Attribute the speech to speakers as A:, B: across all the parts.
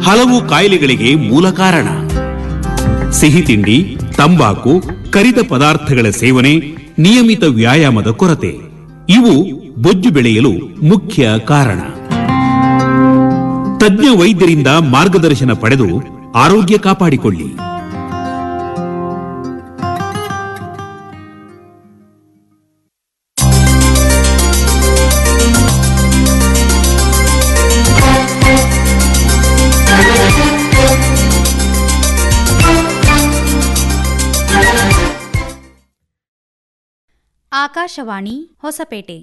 A: ಹಲವು ಕಾಯಿಲೆಗಳಿಗೆ ಮೂಲ ಕಾರಣ ಸಿಹಿ ತಿಂಡಿ ತಂಬಾಕು ಕರಿದ ಪದಾರ್ಥಗಳ ಸೇವನೆ ನಿಯಮಿತ ವ್ಯಾಯಾಮದ ಕೊರತೆ ಇವು ಬೊಜ್ಜು ಬೆಳೆಯಲು ಮುಖ್ಯ ಕಾರಣ ತಜ್ಞ ವೈದ್ಯರಿಂದ ಮಾರ್ಗದರ್ಶನ ಪಡೆದು ಆರೋಗ್ಯ ಕಾಪಾಡಿಕೊಳ್ಳಿ
B: ಆಕಾಶವಾಣಿ ಹೊಸಪೇಟೆ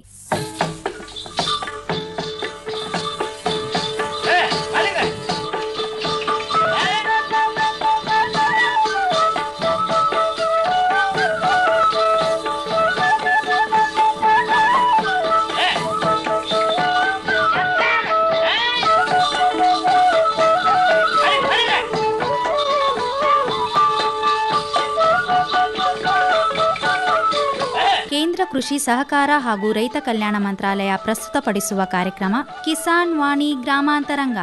B: ಕೇಂದ್ರ ಕೃಷಿ ಸಹಕಾರ ಹಾಗೂ ರೈತ ಕಲ್ಯಾಣ ಮಂತ್ರಾಲಯ ಪ್ರಸ್ತುತಪಡಿಸುವ ಕಾರ್ಯಕ್ರಮ ಕಿಸಾನ್ ವಾಣಿ ಗ್ರಾಮಾಂತರಂಗ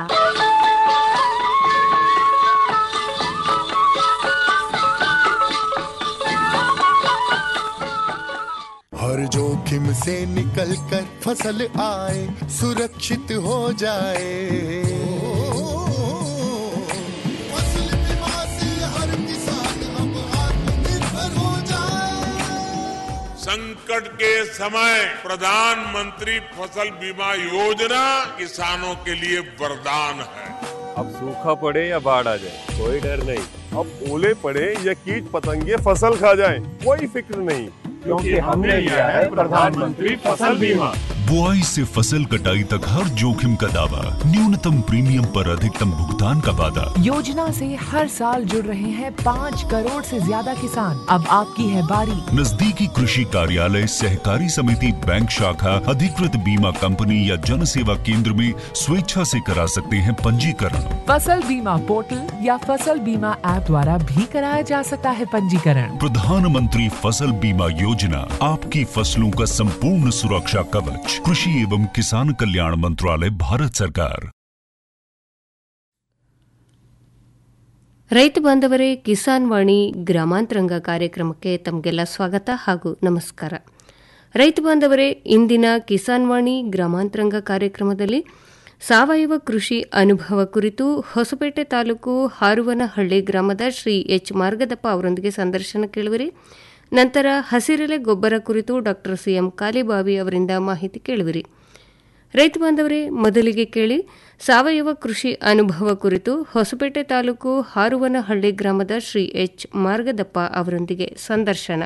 C: हर जोखिम से निकल कर फसल आए सुरक्षित हो जाए फसल बीमा से हर किसान अब आत्मनिर्भर हो जाए
D: संकट के समय प्रधानमंत्री फसल बीमा योजना किसानों के लिए वरदान है
E: अब सूखा पड़े या बाढ़ आ जाए कोई डर नहीं अब ओले पड़े या कीट पतंगे फसल खा जाए कोई फिक्र नहीं क्योंकि हमने लिया है प्रधानमंत्री फसल बीमा
F: बुआई से फसल कटाई तक हर जोखिम का दावा न्यूनतम प्रीमियम पर अधिकतम भुगतान का वादा
G: योजना से हर साल जुड़ रहे हैं पाँच करोड़ से ज्यादा किसान अब आपकी है बारी
F: नजदीकी कृषि कार्यालय सहकारी समिति बैंक शाखा अधिकृत बीमा कंपनी या जन सेवा केंद्र में स्वेच्छा से करा सकते हैं पंजीकरण
G: फसल बीमा पोर्टल या फसल बीमा ऐप द्वारा भी कराया जा सकता है पंजीकरण
F: प्रधानमंत्री फसल बीमा योजना आपकी फसलों का संपूर्ण सुरक्षा कवच कृषि एवं किसान कल्याण मंत्रालय भारत सरकार
H: ರೈತ ಬಾಂಧವರೇ ಕಿಸಾನ್ ವಾಣಿ ಗ್ರಾಮಾಂತರಂಗ ಕಾರ್ಯಕ್ರಮಕ್ಕೆ ತಮಗೆಲ್ಲ ಸ್ವಾಗತ ಹಾಗೂ ನಮಸ್ಕಾರ ರೈತ ಬಾಂಧವರೇ ಇಂದಿನ ಕಿಸಾನ್ ವಾಣಿ ಗ್ರಾಮಾಂತರಂಗ ಕಾರ್ಯಕ್ರಮದಲ್ಲಿ ಸಾವಯವ ಕೃಷಿ ಅನುಭವ ಕುರಿತು ಹೊಸಪೇಟೆ ತಾಲೂಕು ಹಾರುವನಹಳ್ಳಿ ಗ್ರಾಮದ ಶ್ರೀ ಎಚ್ ಮಾರ್ಗದಪ್ಪ ಅವರೊಂದಿಗೆ ಸಂದರ್ಶನ ಕೇಳುವಿರಿ ನಂತರ ಹಸಿರೆಲೆ ಗೊಬ್ಬರ ಕುರಿತು ಡಾಕ್ಟರ್ ಸಿಎಂ ಕಾಲಿಬಾವಿ ಅವರಿಂದ ಮಾಹಿತಿ ಕೇಳುವಿರಿ ರೈತ ಬಾಂಧವರೇ ಮೊದಲಿಗೆ ಕೇಳಿ ಸಾವಯವ ಕೃಷಿ ಅನುಭವ ಕುರಿತು ಹೊಸಪೇಟೆ ತಾಲೂಕು ಹಾರುವನಹಳ್ಳಿ ಗ್ರಾಮದ ಶ್ರೀ ಎಚ್ ಮಾರ್ಗದಪ್ಪ ಅವರೊಂದಿಗೆ ಸಂದರ್ಶನ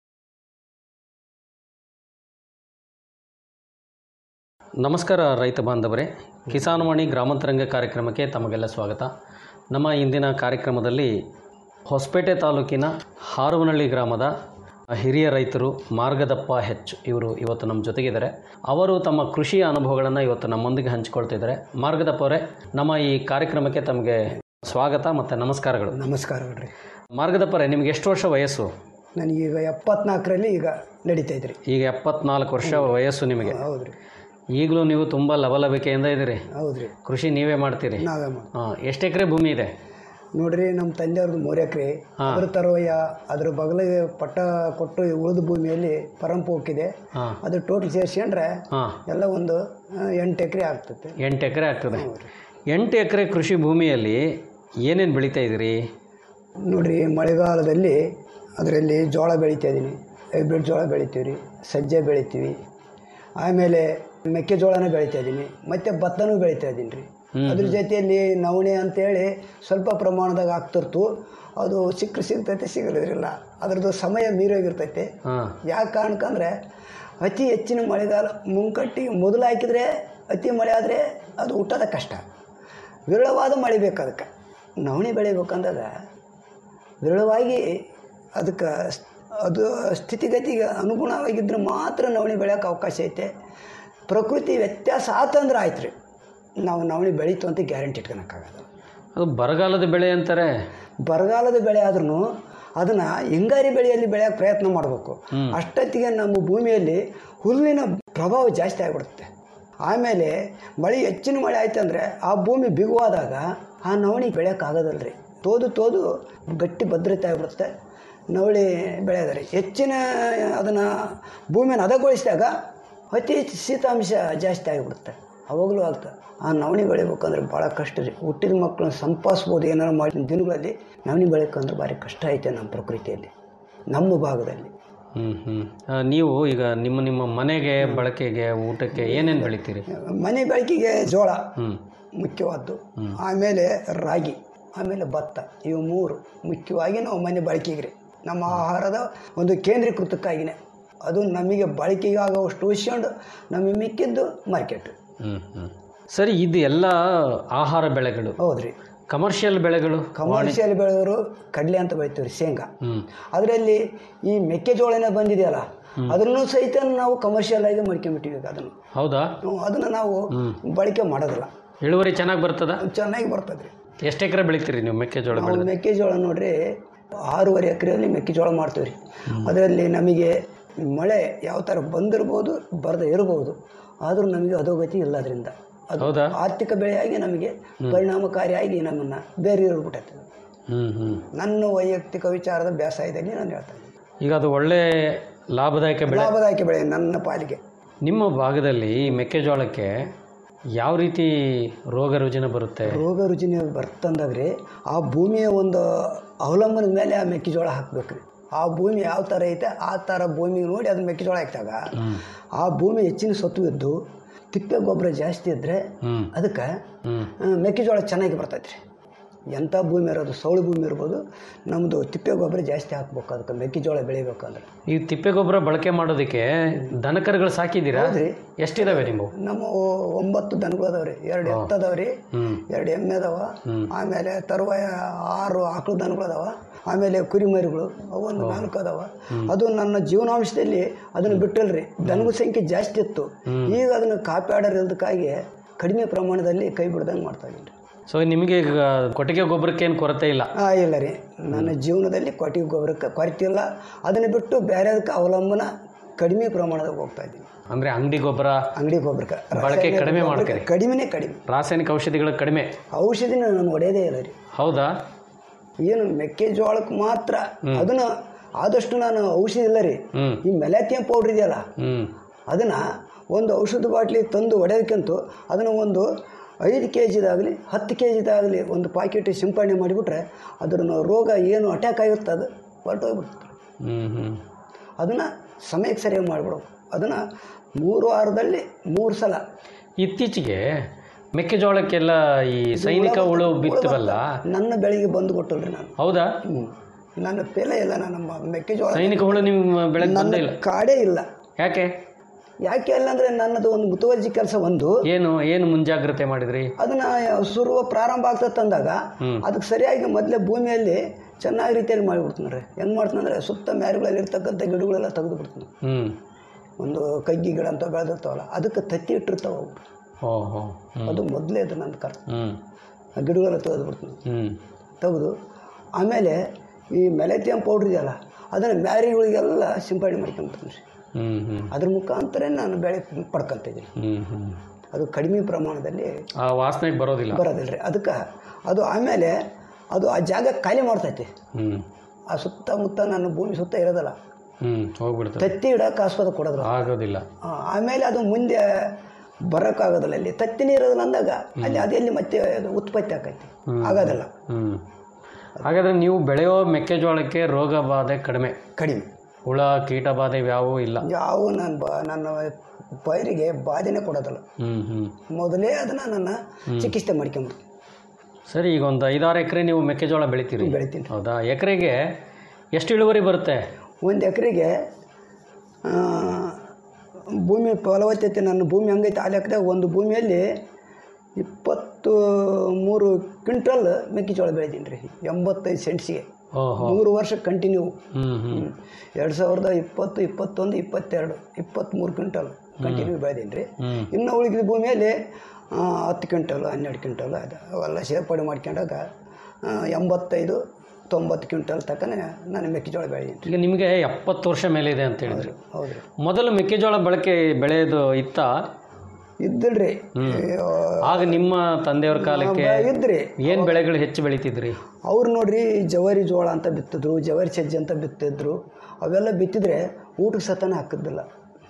I: ನಮಸ್ಕಾರ ರೈತ ಬಾಂಧವರೇ ಕಿಸಾನ್ವಾಣಿ ಗ್ರಾಮಾಂತರಂಗ ಕಾರ್ಯಕ್ರಮಕ್ಕೆ ತಮಗೆಲ್ಲ ಸ್ವಾಗತ ನಮ್ಮ ಇಂದಿನ ಕಾರ್ಯಕ್ರಮದಲ್ಲಿ ಹೊಸಪೇಟೆ ತಾಲೂಕಿನ ಹಾರುವನಹಳ್ಳಿ ಗ್ರಾಮದ ಹಿರಿಯ ರೈತರು ಮಾರ್ಗದಪ್ಪ ಹೆಚ್ ಇವರು ಇವತ್ತು ನಮ್ಮ ಜೊತೆಗಿದ್ದಾರೆ ಅವರು ತಮ್ಮ ಕೃಷಿಯ ಅನುಭವಗಳನ್ನು ಇವತ್ತು ನಮ್ಮೊಂದಿಗೆ ಹಂಚಿಕೊಳ್ತಿದ್ದಾರೆ ಮಾರ್ಗದಪ್ಪ ಅವರೇ ನಮ್ಮ ಈ ಕಾರ್ಯಕ್ರಮಕ್ಕೆ ತಮಗೆ ಸ್ವಾಗತ ಮತ್ತು ನಮಸ್ಕಾರಗಳು
J: ನಮಸ್ಕಾರಗಳು ರೀ
I: ಮಾರ್ಗದಪ್ಪರೇ ನಿಮ್ಗೆ ಎಷ್ಟು ವರ್ಷ ವಯಸ್ಸು
J: ನನಗೀಗ ಎಪ್ಪತ್ನಾಲ್ಕರಲ್ಲಿ ಈಗ ನಡೀತಾ ಇದ್ರಿ
I: ಈಗ ಎಪ್ಪತ್ನಾಲ್ಕು ವರ್ಷ ವಯಸ್ಸು ನಿಮಗೆ
J: ಹೌದು ರೀ
I: ಈಗಲೂ ನೀವು ತುಂಬ ಲವಲವಿಕೆಯಿಂದ ಇದ್ದೀರಿ
J: ಹೌದು ರೀ
I: ಕೃಷಿ ನೀವೇ ಮಾಡ್ತೀರಿ
J: ನಾವೇ ಮಾಡಿ
I: ಹಾಂ ಎಷ್ಟು ಎಕರೆ ಭೂಮಿ ಇದೆ
J: ನೋಡ್ರಿ ನಮ್ಮ ತಂದೆಯವ್ರದ್ದು ಮೂರು ಎಕರೆ ಅದ್ರ ತರುವಯ್ಯ ಅದ್ರ ಬಗಲಿಗೆ ಪಟ್ಟ ಕೊಟ್ಟು ಉಳಿದ ಭೂಮಿಯಲ್ಲಿ ಪರಂಪೋಕಿದೆ
I: ಹಾಂ
J: ಅದು ಟೋಟಲ್ ಸೇರಿಸ್ಕೊಂಡ್ರೆ
I: ಹಾಂ
J: ಎಲ್ಲ ಒಂದು ಆ, ಎಂಟು ಎಕರೆ ಆಗ್ತದೆ
I: ಎಂಟು ಎಕರೆ ಆಗ್ತದೆ ಎಂಟು ಎಕರೆ ಕೃಷಿ ಭೂಮಿಯಲ್ಲಿ ಏನೇನು ಬೆಳೀತಾ ಇದ್ದೀರಿ
J: ನೋಡ್ರಿ ಮಳೆಗಾಲದಲ್ಲಿ ಅದರಲ್ಲಿ ಜೋಳ ಬೆಳಿತಾ ಇದ್ದೀನಿ ಹೈಬ್ರಿಡ್ ಜೋಳ ಬೆಳಿತೀವಿ ರೀ ಸಜ್ಜೆ ಬೆಳಿತೀವಿ ಆಮೇಲೆ ಮೆಕ್ಕೆಜೋಳನ ಬೆಳಿತಾ ಇದ್ದೀನಿ ಮತ್ತು ಭತ್ತನೂ ಬೆಳಿತಾ ಇದ್ದೀನಿ ರೀ ಅದ್ರ ಜೊತೆಯಲ್ಲಿ ನವಣೆ ಅಂತೇಳಿ ಸ್ವಲ್ಪ ಪ್ರಮಾಣದಾಗ ಆಗ್ತಿರ್ತು ಅದು ಸಿಕ್ಕರೆ ಸಿಗ್ತೈತೆ ಸಿಗಲಿದ್ರಿಲ್ಲ ಅದ್ರದ್ದು ಸಮಯ ಮೀರೋಗಿರ್ತೈತೆ
I: ಹಾಂ
J: ಯಾಕೆ ಕಾರಣಕ್ಕಂದ್ರೆ ಅತಿ ಹೆಚ್ಚಿನ ಮಳೆಗಾಲ ಮುಂಕಟ್ಟಿ ಮೊದಲು ಹಾಕಿದರೆ ಅತಿ ಮಳೆ ಆದರೆ ಅದು ಹುಟ್ಟೋದ ಕಷ್ಟ ವಿರಳವಾದ ಮಳೆ ಬೇಕು ಅದಕ್ಕೆ ನವಣೆ ಬೆಳಿಬೇಕಂದಾಗ ವಿರಳವಾಗಿ ಅದಕ್ಕೆ ಸ್- ಅದು ಸ್ಥಿತಿಗತಿಗೆ ಅನುಗುಣವಾಗಿದ್ದರೆ ಮಾತ್ರ ನವಣೆ ಬೆಳೆಯೋಕೆ ಅವಕಾಶ ಐತೆ ಪ್ರಕೃತಿ ವ್ಯತ್ಯಾಸ ಆತಂದ್ರೆ ಆಯ್ತು ರೀ ನಾವು ನವಣೆ ಬೆಳೀತು ಅಂತ ಗ್ಯಾರಂಟಿ ಇಟ್ಕೊಳಕ್ಕಾಗಲ್ಲ
I: ಅದು ಬರಗಾಲದ ಬೆಳೆ ಅಂತಾರೆ
J: ಬರಗಾಲದ ಬೆಳೆ ಆದ್ರೂ ಅದನ್ನು ಹಿಂಗಾರಿ ಬೆಳೆಯಲ್ಲಿ ಬೆಳೆಯೋಕೆ ಪ್ರಯತ್ನ ಮಾಡಬೇಕು ಅಷ್ಟೊತ್ತಿಗೆ ನಮ್ಮ ಭೂಮಿಯಲ್ಲಿ ಹುಲ್ಲಿನ ಪ್ರಭಾವ ಜಾಸ್ತಿ ಆಗಿಬಿಡುತ್ತೆ ಆಮೇಲೆ ಮಳೆ ಹೆಚ್ಚಿನ ಮಳೆ ಆಯ್ತು ಅಂದರೆ ಆ ಭೂಮಿ ಬಿಗುವಾದಾಗ ಆ ನವಣಿ ಬೆಳೆಯೋಕ್ಕಾಗೋದಲ್ಲ ರೀ ತೋದು ತೋದು ಗಟ್ಟಿ ಭದ್ರತೆ ಆಗಿಬಿಡುತ್ತೆ ನವಳಿ ಬೆಳೆಯೋದ್ರಿ ಹೆಚ್ಚಿನ ಅದನ್ನು ಭೂಮಿಯನ್ನು ಹದಗೊಳಿಸಿದಾಗ ಅತಿ ಹೆಚ್ಚು ಶೀತಾಂಶ ಜಾಸ್ತಿ ಆಗಿಬಿಡುತ್ತೆ ಅವಾಗಲೂ ಆಗ್ತದೆ ಆ ನವಣಿ ಬೆಳಿಬೇಕಂದ್ರೆ ಭಾಳ ಕಷ್ಟ ರೀ ಹುಟ್ಟಿದ ಮಕ್ಕಳನ್ನ ಸಂಪಾದಿಸ್ಬೋದು ಏನಾರು ಮಾಡಿದ ದಿನಗಳಲ್ಲಿ ನವಣಿ ಬೆಳಿಬೇಕಂದ್ರೆ ಭಾರಿ ಕಷ್ಟ ಐತೆ ನಮ್ಮ ಪ್ರಕೃತಿಯಲ್ಲಿ ನಮ್ಮ ಭಾಗದಲ್ಲಿ
I: ಹ್ಮ್ ಹ್ಮ್ ಆ, ನೀವು ಈಗ ನಿಮ್ಮ ನಿಮ್ಮ ಮನೆಗೆ ಬಳಕೆಗೆ ಊಟಕ್ಕೆ ಏನೇನು ಬೆಳಿತೀರಿ
J: ಮನೆ ಬೆಳಕಿಗೆ ಜೋಳ
I: ಹ್ಮ್
J: ಮುಖ್ಯವಾದ್ದು ಆಮೇಲೆ ರಾಗಿ ಆಮೇಲೆ ಭತ್ತ ಇವು ಮೂರು ಮುಖ್ಯವಾಗಿ ನಾವು ಮನೆ ಬಳಕೆಗೆ ರೀ ನಮ್ಮ ಆಹಾರದ ಒಂದು ಕೇಂದ್ರೀಕೃತಕ್ಕಾಗಿನೇ ಅದು ನಮಗೆ ಬಳಕೆಗೆ ಆಗೋವಷ್ಟು ಉಳಿಸ್ಕೊಂಡು ನಮಗೆ ಮಿಕ್ಕಿದ್ದು ಮಾರ್ಕೆಟ್
I: ಹ್ಮ್ ಹ್ಮ್ ಸರಿ ಇದು ಎಲ್ಲ ಆಹಾರ ಬೆಳೆಗಳು
J: ಹೌದ್ರಿ
I: ಕಮರ್ಷಿಯಲ್ ಬೆಳೆಗಳು
J: ಕಮರ್ಷಿಯಲ್ ಬೆಳೆಯೋರು ಕಡಲೆ ಅಂತ ಬೆಳಿತೀವಿ ರೀ ಶೇಂಗಾ
I: ಹ್ಮ್
J: ಅದರಲ್ಲಿ ಈ ಮೆಕ್ಕೆಜೋಳನೇ ಬಂದಿದೆಯಲ್ಲ ಅದನ್ನು ಸಹಿತ ನಾವು ಕಮರ್ಷಿಯಲ್ ಆಗಿ ಮಾಡ್ಕೊಂಬಿಟ್ಟಿವಿ ಈಗ ಅದನ್ನು
I: ಹೌದಾ
J: ನಾವು ಅದನ್ನು ನಾವು ಬಳಕೆ ಮಾಡೋದಿಲ್ಲ
I: ಇಳುವರಿ ಚೆನ್ನಾಗಿ ಬರ್ತದ
J: ಚೆನ್ನಾಗಿ ಬರ್ತದೆ ರೀ
I: ಎಷ್ಟು ಎಕರೆ ಬೆಳಿತೀರಿ ನೀವು ಮೆಕ್ಕೆಜೋಳ
J: ನಾವು
I: ಬೆಳೆ
J: ಮೆಕ್ಕೆಜೋಳ ನೋಡ್ರಿ ಆರೂವರೆ ಎಕರೆಯಲ್ಲಿ ಮೆಕ್ಕೆಜೋಳ ಮಾಡ್ತೀವಿ ರೀ ಅದರಲ್ಲಿ ನಮಗೆ ಮಳೆ ಯಾವ ಥರ ಬಂದಿರ್ಬೋದು ಬರದೇ ಇರಬಹುದು ಆದರೂ ನಮಗೆ ಅಧೋಗತಿ ಇಲ್ಲ ಅದರಿಂದ ಅದು
I: ಹೌದಾ?
J: ಆರ್ಥಿಕ ಬೆಳೆಯಾಗಿ ನಮಗೆ ಪರಿಣಾಮಕಾರಿಯಾಗಿ ನಮ್ಮನ್ನು ಬೇರೆ ಇರ್ಬಿಟ್ಟೈತೆ
I: ಹ್ಮ್ ಹ್ಮ್
J: ನನ್ನ ವೈಯಕ್ತಿಕ ವಿಚಾರದ ಬೇಸಾಯದಲ್ಲಿ ನಾನು ಹೇಳ್ತೇನೆ
I: ಈಗ ಅದು ಒಳ್ಳೆ ಲಾಭದಾಯಕ ಬೆಳೆ
J: ಲಾಭದಾಯಕ ಬೆಳೆ ನನ್ನ ಪಾಲಿಗೆ
I: ನಿಮ್ಮ ಭಾಗದಲ್ಲಿ ಈ ಮೆಕ್ಕೆಜೋಳಕ್ಕೆ ಯಾವ ರೀತಿ ರೋಗ ರುಜಿನ ಬರುತ್ತೆ
J: ರೋಗ ರುಜಿನ ಬರ್ತಂದಾಗ್ರಿ ಆ ಭೂಮಿಯ ಒಂದು ಅವಲಂಬನದ ಮೇಲೆ ಆ ಮೆಕ್ಕೆಜೋಳ ಹಾಕ್ಬೇಕು ರೀ ಆ ಭೂಮಿ ಯಾವ ಥರ ಐತೆ ಆ ಥರ ಭೂಮಿ ನೋಡಿ ಅದು ಮೆಕ್ಕೆಜೋಳ ಹಾಕಿದಾಗ ಆ ಭೂಮಿ ಹೆಚ್ಚಿನ ಸತ್ವ ಇದ್ದು ತಿಪ್ಪೆ ಗೊಬ್ಬರ ಜಾಸ್ತಿ ಇದ್ದರೆ
I: ಹ್ಮ್
J: ಅದಕ್ಕೆ
I: ಹ್ಮ್
J: ಆ, ಮೆಕ್ಕೆಜೋಳ ಚೆನ್ನಾಗಿ ಬರ್ತೈತೆ ರೀ ಎಂಥ ಭೂಮಿ ಇರೋದು ಸೌಳು ಭೂಮಿ ಇರ್ಬೋದು ನಮ್ಮದು ತಿಪ್ಪೆ ಗೊಬ್ಬರ ಜಾಸ್ತಿ ಹಾಕ್ಬೇಕು ಅದಕ್ಕೆ ಮೆಕ್ಕೆಜೋಳ ಬೆಳಿಬೇಕಂದ್ರೆ
I: ಈ ತಿಪ್ಪೆ ಗೊಬ್ಬರ ಬಳಕೆ ಮಾಡೋದಕ್ಕೆ ದನಕರುಗಳು ಸಾಕಿದ್ದೀರಾ
J: ಹೌದ್ರಿ.
I: ಎಷ್ಟಿದಾವೆ ನೀವು
J: ನಮ್ಮ ಒ- ಒಂಬತ್ತು ದನಗಳು ಅದಾವ್ರಿ ಎರಡು ಎತ್ತದವ್ರಿ
I: ಹ್ಮ್
J: ಎರಡು ಎಮ್ಮೆ ಅದಾವ
I: ಹ್ಮ್.
J: ಆಮೇಲೆ ತರುವಾಯ ಆರು ಆಕಳು ದನಗಳು ಅದಾವ ಆಮೇಲೆ ಕುರಿಮರಿಗಳು ಅವು ಒಂದು ನಾಲ್ಕು ಅದಾವ ಅದು ನನ್ನ ಜೀವನಾಂಶದಲ್ಲಿ ಅದನ್ನು ಬಿಟ್ಟಲ್ರಿ ದನಗಳ ಸಂಖ್ಯೆ ಜಾಸ್ತಿ ಇತ್ತು ಈಗ ಅದನ್ನು ಕಾಪಾಡರ್ ಇಲ್ದಕ್ಕಾಗಿ ಕಡಿಮೆ ಪ್ರಮಾಣದಲ್ಲಿ ಕೈ ಬಿಡ್ದಂಗೆ ಮಾಡ್ತಾ ಇದ್ದೀನಿ
I: ಸೊ ನಿಮಗೆ ಈಗ ಕೊಟ್ಟಿಗೆ ಗೊಬ್ಬರಕ್ಕೆ ಏನು ಕೊರತೆ ಇಲ್ಲ
J: ಆ, ಇಲ್ಲ ರೀ ನನ್ನ ಜೀವನದಲ್ಲಿ ಕೊಟ್ಟಿಗೆ ಗೊಬ್ಬರಕ್ಕೆ ಕೊರತೆ ಇಲ್ಲ ಅದನ್ನು ಬಿಟ್ಟು ಬೇರೆದಕ್ಕೆ ಅವಲಂಬನ ಕಡಿಮೆ ಪ್ರಮಾಣದಾಗ ಹೋಗ್ತಾ ಇದ್ದೀನಿ
I: ಅಂದ್ರೆ ಅಂಗಡಿ ಗೊಬ್ಬರ
J: ಅಂಗಡಿ ಗೊಬ್ಬರಕ್ಕೆ
I: ಬಳಕೆ
J: ರಾಸಾಯನಿಕ
I: ಕಡಿಮೆ
J: ಗೊಬ್ಬರಕ್ಕೆ
I: ಮಾಡ್ತೀರಿ.
J: ಕಡಿಮೆನೇ ಕಡಿಮೆ
I: ರಾಸಾಯನಿಕ ಔಷಧಿಗಳು ಕಡಿಮೆ
J: ಔಷಧಿನ ನಾನು ಹೊಡೆಯೋದೇ ಇಲ್ಲ ರೀ
I: ಹೌದಾ
J: ಏನು ಮೆಕ್ಕೆಜೋಳಕ್ಕೆ ಮಾತ್ರ ಅದನ್ನ ಆದಷ್ಟು ನಾನು ಔಷಧಿ ಇಲ್ಲ ರೀ
I: ಹ್ಮ್
J: ಈ ಮೆಲಾಥಿಯಂ ಪೌಡ್ರ್ ಇದೆಯಲ್ಲ
I: ಹ್ಮ್
J: ಅದನ್ನ ಒಂದು ಔಷಧ ಬಾಟ್ಲಿ ತಂದು ಹೊಡೆಯೋದಕ್ಕಿಂತ ಅದನ್ನು ಒಂದು ಐದು ಕೆ ಜಿದಾಗಲಿ ಹತ್ತು ಕೆ ಜಿದಾಗಲಿ ಒಂದು ಪಾಕೆಟ್ ಸಿಂಪಡಣೆ ಮಾಡಿಬಿಟ್ರೆ ಅದ್ರ ರೋಗ ಏನು ಅಟ್ಯಾಕ್ ಆಗಿರುತ್ತೆ ಅದು ಹೊರಟೋಗ್ಬಿಡ್ತದೆ
I: ಹ್ಮ್ ಹ್ಮ್
J: ಅದನ್ನು ಸಮಯಕ್ಕೆ ಸರಿಯಾಗಿ ಮಾಡಿಬಿಡ್ಬೇಕು ಅದನ್ನು ಮೂರು ವಾರದಲ್ಲಿ ಮೂರು ಸಲ
I: ಇತ್ತೀಚೆಗೆ ಮೆಕ್ಕೆಜೋಳಕ್ಕೆಲ್ಲ ಈ ಸೈನಿಕ ಹುಳು ಬಿತ್ತವಲ್ಲ
J: ನನ್ನ ಬೆಳೆಗೆ ಬಂದು ಕೊಟ್ಟಲ್ರಿ ನಾನು
I: ಹೌದಾ
J: ಹ್ಞೂ ನನ್ನ ಬೆಲೆ ಇಲ್ಲ ನನ್ನ ಮ- ಮೆಕ್ಕೆಜೋಳ
I: ಸೈನಿಕ ಹುಳು ನಿಮ್ಮ ಬೆಳೆಗೆ ಬಂದೇ ಇಲ್ಲ
J: ನನ್ನ ಕಾಡೇ ಇಲ್ಲ
I: ಯಾಕೆ
J: ಯಾಕೆ ಇಲ್ಲ ಅಂದರೆ ನನ್ನದು ಒಂದು ಮುತುವರ್ಜಿ ಕೆಲಸ ಒಂದು
I: ಏನು ಏನು ಮುಂಜಾಗ್ರತೆ ಮಾಡಿದ್ರಿ
J: ಅದನ್ನ ಸುರುವ ಪ್ರಾರಂಭ ಆಗ್ತದೆ ತಂದಾಗ
I: ಹ್ಮ್.
J: ಅದಕ್ಕೆ ಸರಿಯಾಗಿ ಮೊದಲೇ ಭೂಮಿಯಲ್ಲಿ ಚೆನ್ನಾಗಿ ರೀತಿಯಲ್ಲಿ ಮಾಡಿಬಿಡ್ತೀನಿ ರೀ ಹೆಂಗೆ ಮಾಡ್ತೀನಿ ಅಂದರೆ ಸುತ್ತ ಮ್ಯಾರುಗಳಲ್ಲಿ ಇರ್ತಕ್ಕಂಥ ಗಿಡಗಳೆಲ್ಲ ತೆಗೆದು ಬಿಡ್ತೀನಿ
I: ಹ್ಮ್
J: ಒಂದು ಕಗ್ಗಿ ಗಿಡ ಅಂತ ಬೆಳೆದಿರ್ತಾವಲ್ಲ ಅದಕ್ಕೆ ತತ್ತಿ ಇಟ್ಟಿರ್ತಾವ ಅವು
I: ಓ ಹೋ ಹ್ಮ್
J: ಅದು ಮೊದಲೇ ಅದು ನನ್ನ ಕರ್
I: ಹ್ಮ್
J: ಆ ಗಿಡಗಳೆಲ್ಲ ತೆಗೆದು ಬಿಡ್ತೀನಿ
I: ಹ್ಮ್
J: ತೆಗೆದು ಆಮೇಲೆ ಈ ಮೆಲೆಥಿಯಂ ಪೌಡ್ರ್ ಇದೆಯಲ್ಲ ಅದನ್ನು ಮ್ಯಾರಿಗಳಿಗೆಲ್ಲ ಸಿಂಪಡಣೆ ಮಾಡ್ಕೊಂಬಿಡ್ತೀನಿ ರೀ
I: ಹ್ಮ್ ಹ್ಮ್
J: ಅದ್ರ ಮುಖಾಂತರ ನಾನು ಬೆಳೆ ಪಡ್ಕೊತಿದ್ದೀನಿ
I: ಹ್ಮ್ ಹ್ಮ್
J: ಅದು ಕಡಿಮೆ ಪ್ರಮಾಣದಲ್ಲಿ
I: ಆ ವಾಸನೆಗೆ ಬರೋದಿಲ್ಲ
J: ಬರೋದಿಲ್ಲ ರೀ ಅದಕ್ಕೆ ಅದು ಆಮೇಲೆ ಅದು ಆ ಜಾಗ ಖಾಲಿ ಮಾಡ್ತೈತಿ
I: ಹ್ಮ್
J: ಆ ಸುತ್ತಮುತ್ತ ನನ್ನ ಭೂಮಿ ಸುತ್ತ ಇರೋದಲ್ಲ
I: ಹ್ಮ್ ಹೋಗ್ಬಿಡ್ತದೆ
J: ತತ್ತಿ ಇಡಕ್ಕೆ ಆಸ್ಪದ ಕೊಡೋದ್ರ
I: ಆಗೋದಿಲ್ಲ
J: ಆಮೇಲೆ ಅದು ಮುಂದೆ ಬರೋಕ್ಕಾಗೋದಿಲ್ಲ ಅಲ್ಲಿ ತತ್ತಿನೇ ಇರೋದಿಲ್ಲ ಅಂದಾಗ ಅಲ್ಲಿ ಅದೆಲ್ಲಿ ಮತ್ತೆ ಅದು ಉತ್ಪತ್ತಿ ಆಕೈತಿ ಆಗೋದಿಲ್ಲ
I: ಹ್ಮ್ ಹಾಗಾದ್ರೆ ನೀವು ಬೆಳೆಯೋ ಮೆಕ್ಕೆಜೋಳಕ್ಕೆ ರೋಗ ಬಾಧೆ ಕಡಿಮೆ
J: ಕಡಿಮೆ
I: ಹುಳ ಕೀಟ ಬಾಧೆ ಯಾವೂ ಇಲ್ಲ
J: ಯಾವ ನನ್ನ ಬ ನನ್ನ ಪೈರಿಗೆ ಬಾಧೆನೇ ಕೊಡೋದಿಲ್ಲ
I: ಹ್ಮ್ ಹ್ಮ್
J: ಮೊದಲೇ ಅದನ್ನು ನನ್ನ ಚಿಕಿತ್ಸೆ ಮಾಡ್ಕೊಂಬಿಡ್ತೀನಿ
I: ಸರಿ ಈಗ ಒಂದು ಐದಾರು ಎಕರೆ ನೀವು ಮೆಕ್ಕೆಜೋಳ ಬೆಳಿತೀರಿ
J: ಬೆಳಿತೀನಿ.
I: ಹೌದಾ ಎಕರೆಗೆ ಎಷ್ಟು ಇಳುವರಿ ಬರುತ್ತೆ
J: ಒಂದು ಎಕರೆಗೆ ಭೂಮಿ ಫಲವತ್ತತೆ ನನ್ನ ಭೂಮಿ ಹಂಗೈತೆ ಆ ಲೆಕ್ಕದಾಗ ಒಂದು ಭೂಮಿಯಲ್ಲಿ ಇಪ್ಪತ್ತು ಮೂರು ಕ್ವಿಂಟಲ್ ಮೆಕ್ಕೆಜೋಳ ಬೆಳೆದೀನಿ ರೀ ಎಂಬತ್ತೈದು ಸೆಂಟ್ಸಿಗೆ
I: ಓಹೋ
J: ಮೂರು ವರ್ಷ ಕಂಟಿನ್ಯೂ
I: ಹ್ಮ್ ಹ್ಮ್
J: ಎರಡು ಸಾವಿರದ ಇಪ್ಪತ್ತು ಇಪ್ಪತ್ತೊಂದು ಇಪ್ಪತ್ತೆರಡು ಇಪ್ಪತ್ತ್ಮೂರು ಕ್ವಿಂಟಲ್ ಕಂಟಿನ್ಯೂ ಬೆಳೆದೀನಿ ರೀ
I: ಹ್ಮ್
J: ಇನ್ನು ಉಳಿದ ಭೂಮಿಯಲ್ಲಿ ಆ, ಹತ್ತು ಕ್ವಿಂಟಲ್ ಹನ್ನೆರಡು ಕ್ವಿಂಟಲ್ ಅದು ಅವೆಲ್ಲ ಸೇರ್ಪಡೆ ಮಾಡ್ಕೊಂಡಾಗ ಆ, ಎಂಬತ್ತೈದು ತೊಂಬತ್ತು ಕ್ವಿಂಟಲ್ ತಕ್ಕನೆ ನಾನು ಮೆಕ್ಕೆಜೋಳ ಬೆಳೆದೀನಿ
I: ಈಗ ನಿಮಗೆ ಎಪ್ಪತ್ತು ವರ್ಷ ಮೇಲೆ ಇದೆ ಅಂತ ಹೇಳಿದ್ರು
J: ಹೌದು ರೀ
I: ಮೊದಲು ಮೆಕ್ಕೆಜೋಳ ಬಳಕೆ ಬೆಳೆಯೋದು ಇತ್ತ
J: ಇದ್ದಿಲ್ರಿ
I: ಹ್ಮ್ ಆಗ ನಿಮ್ಮ ತಂದೆಯವ್ರ ಕಾಲಕ್ಕೆ
J: ಬ- ಇದ್ರಿ.
I: ಏನು ಬೆಳೆಗಳು ಹೆಚ್ಚು ಬೆಳಿತಿದ್ರಿ
J: ಅವ್ರು ನೋಡ್ರಿ ಜವಾರಿ ಜೋಳ ಅಂತ ಬಿತ್ತಿದ್ರು ಜವಾರಿ ಸಜ್ಜೆ ಅಂತ ಬಿತ್ತಿದ್ರು ಅವೆಲ್ಲ ಬಿತ್ತಿದ್ರೆ ಊಟಕ್ಕೆ ಸತನ ಹಾಕಿದ್ದಿಲ್ಲ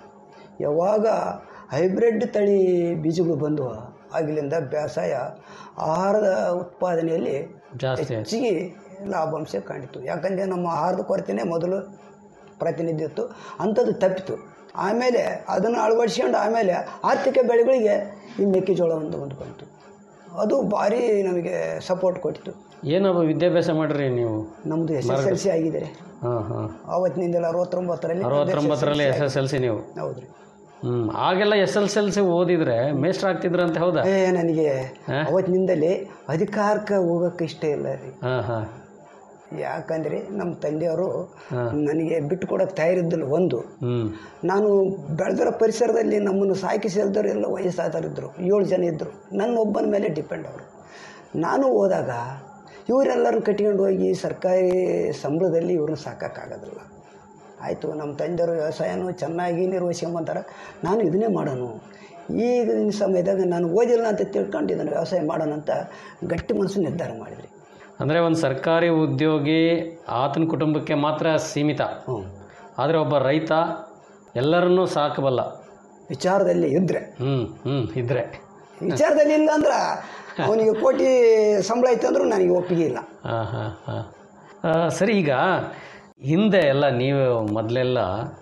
J: ಯಾವಾಗ ಹೈಬ್ರಿಡ್ ತಳಿ ಬೀಜಗಳು ಬಂದವು ಆಗಲಿಂದ ಬೇಸಾಯ ಆಹಾರದ ಉತ್ಪಾದನೆಯಲ್ಲಿ
I: ಜಾಸ್ತಿ ಆಯ್ತು.
J: ಹೆಚ್ಚಿಗೆ ಲಾಭಾಂಶ ಕಾಣಿತು ಯಾಕಂದರೆ ನಮ್ಮ ಆಹಾರದ ಕೊರತೆನೇ ಮೊದಲು ಪ್ರತಿನಿಧಿ ಇತ್ತು ಅಂಥದ್ದು ತಪ್ಪಿತು ಆಮೇಲೆ ಅದನ್ನು ಅಳವಡಿಸ್ಕೊಂಡು ಆಮೇಲೆ ಆರ್ಥಿಕ ಬೆಳೆಗಳಿಗೆ ಈ ಮೆಕ್ಕೆಜೋಳ ಒಂದು ಒಂದು ಬಂತು ಅದು ಭಾರಿ ನಮಗೆ ಸಪೋರ್ಟ್ ಕೊಟ್ಟಿತು
I: ಏನಪ್ಪ ವಿದ್ಯಾಭ್ಯಾಸ ಮಾಡ್ರಿ ನೀವು
J: ನಮ್ಮದು ಎಸ್ ಎಸ್ ಎಲ್ ಸಿ ಆಗಿದೆ
I: ಹಾಂ ಹಾಂ
J: ಆವತ್ತಿನಿಂದಲೇ ಅರವತ್ತೊಂಬತ್ತರಲ್ಲಿ
I: ಅರವತ್ತೊಂಬತ್ತರಲ್ಲಿ ಎಸ್ ಎಸ್ ಎಲ್ ಸಿ ನೀವು
J: ಹೌದ್ರಿ
I: ಹ್ಮ್ ಆಗೆಲ್ಲ ಎಸ್ ಎಲ್ ಎಲ್ ಸಿ ಓದಿದ್ರೆ ಮೇಸ್ಟ್ರ್ ಆಗ್ತಿದ್ರಂತೆ ಹೌದಾ
J: ಏ ನನಗೆ ಅವತ್ತಿನಿಂದಲೇ ಅಧಿಕಾರಕ್ಕೆ ಹೋಗೋಕ್ಕೆ ಇಷ್ಟ ಇಲ್ಲ ರೀ
I: ಹಾಂ ಹಾಂ
J: ಯಾಕಂದರೆ ನಮ್ಮ ತಂದೆಯವರು ನನಗೆ ಬಿಟ್ಟು ಕೊಡೋಕೆ ತಯಾರಿದ್ದಿಲ್ಲ ಒಂದು
I: ಹ್ಮ್
J: ನಾನು ಬೆಳೆದಿರೋ ಪರಿಸರದಲ್ಲಿ ನಮ್ಮನ್ನು ಸಾಕಿ ಸೆಲ್ದವ್ರು ಎಲ್ಲ ವಯಸ್ಸಾದವರಿದ್ದರು ಏಳು ಜನ ಇದ್ದರು ನನ್ನ ಒಬ್ಬನ ಮೇಲೆ ಡಿಪೆಂಡ್ ಅವರು ನಾನು ಹೋದಾಗ ಇವರೆಲ್ಲರನ್ನು ಕಟ್ಕೊಂಡು ಹೋಗಿ ಸರ್ಕಾರಿ ಸಂಬಳದಲ್ಲಿ ಇವ್ರನ್ನ ಸಾಕೋಕ್ಕಾಗೋದಿಲ್ಲ ಆಯಿತು ನಮ್ಮ ತಂದೆಯವರು ವ್ಯವಸಾಯನೂ ಚೆನ್ನಾಗಿ ನಿರ್ವಹಿಸ್ಕೊಂಬಂತಾರೆ ನಾನು ಇದನ್ನೇ ಮಾಡೋಣ ಈಗಿನ ಸಮಯದಾಗ ನಾನು ಓದಿಲ್ಲ ಅಂತ ತಿಳ್ಕೊಂಡು ಇದನ್ನು ವ್ಯವಸಾಯ ಮಾಡೋಣ ಅಂತ ಗಟ್ಟಿ ಮನಸ್ಸು ನಿರ್ಧಾರ ಮಾಡಿದ್ರಿ
I: ಅಂದರೆ ಒಂದು ಸರ್ಕಾರಿ ಉದ್ಯೋಗಿ ಆತನ ಕುಟುಂಬಕ್ಕೆ ಮಾತ್ರ ಸೀಮಿತ ಆದರೆ ಒಬ್ಬ ರೈತ ಎಲ್ಲರನ್ನೂ ಸಾಕಬಲ್ಲ
J: ವಿಚಾರದಲ್ಲಿ ಇದ್ದರೆ
I: ಹ್ಞೂ ಹ್ಞೂ ಇದ್ರೆ
J: ವಿಚಾರದಲ್ಲಿ ಇಲ್ಲ ಅಂದ್ರೆ ಅವನಿಗೆ ಕೋಟಿ ಸಂಬಳ ಐತೆ ಅಂದ್ರೂ ನನಗೆ ಒಪ್ಪಿಗೆ ಇಲ್ಲ
I: ಹಾಂ ಹಾಂ ಹಾಂ ಸರಿ ಈಗ ಹಿಂದೆ ಎಲ್ಲ ನೀವು ಮೊದಲೆಲ್ಲ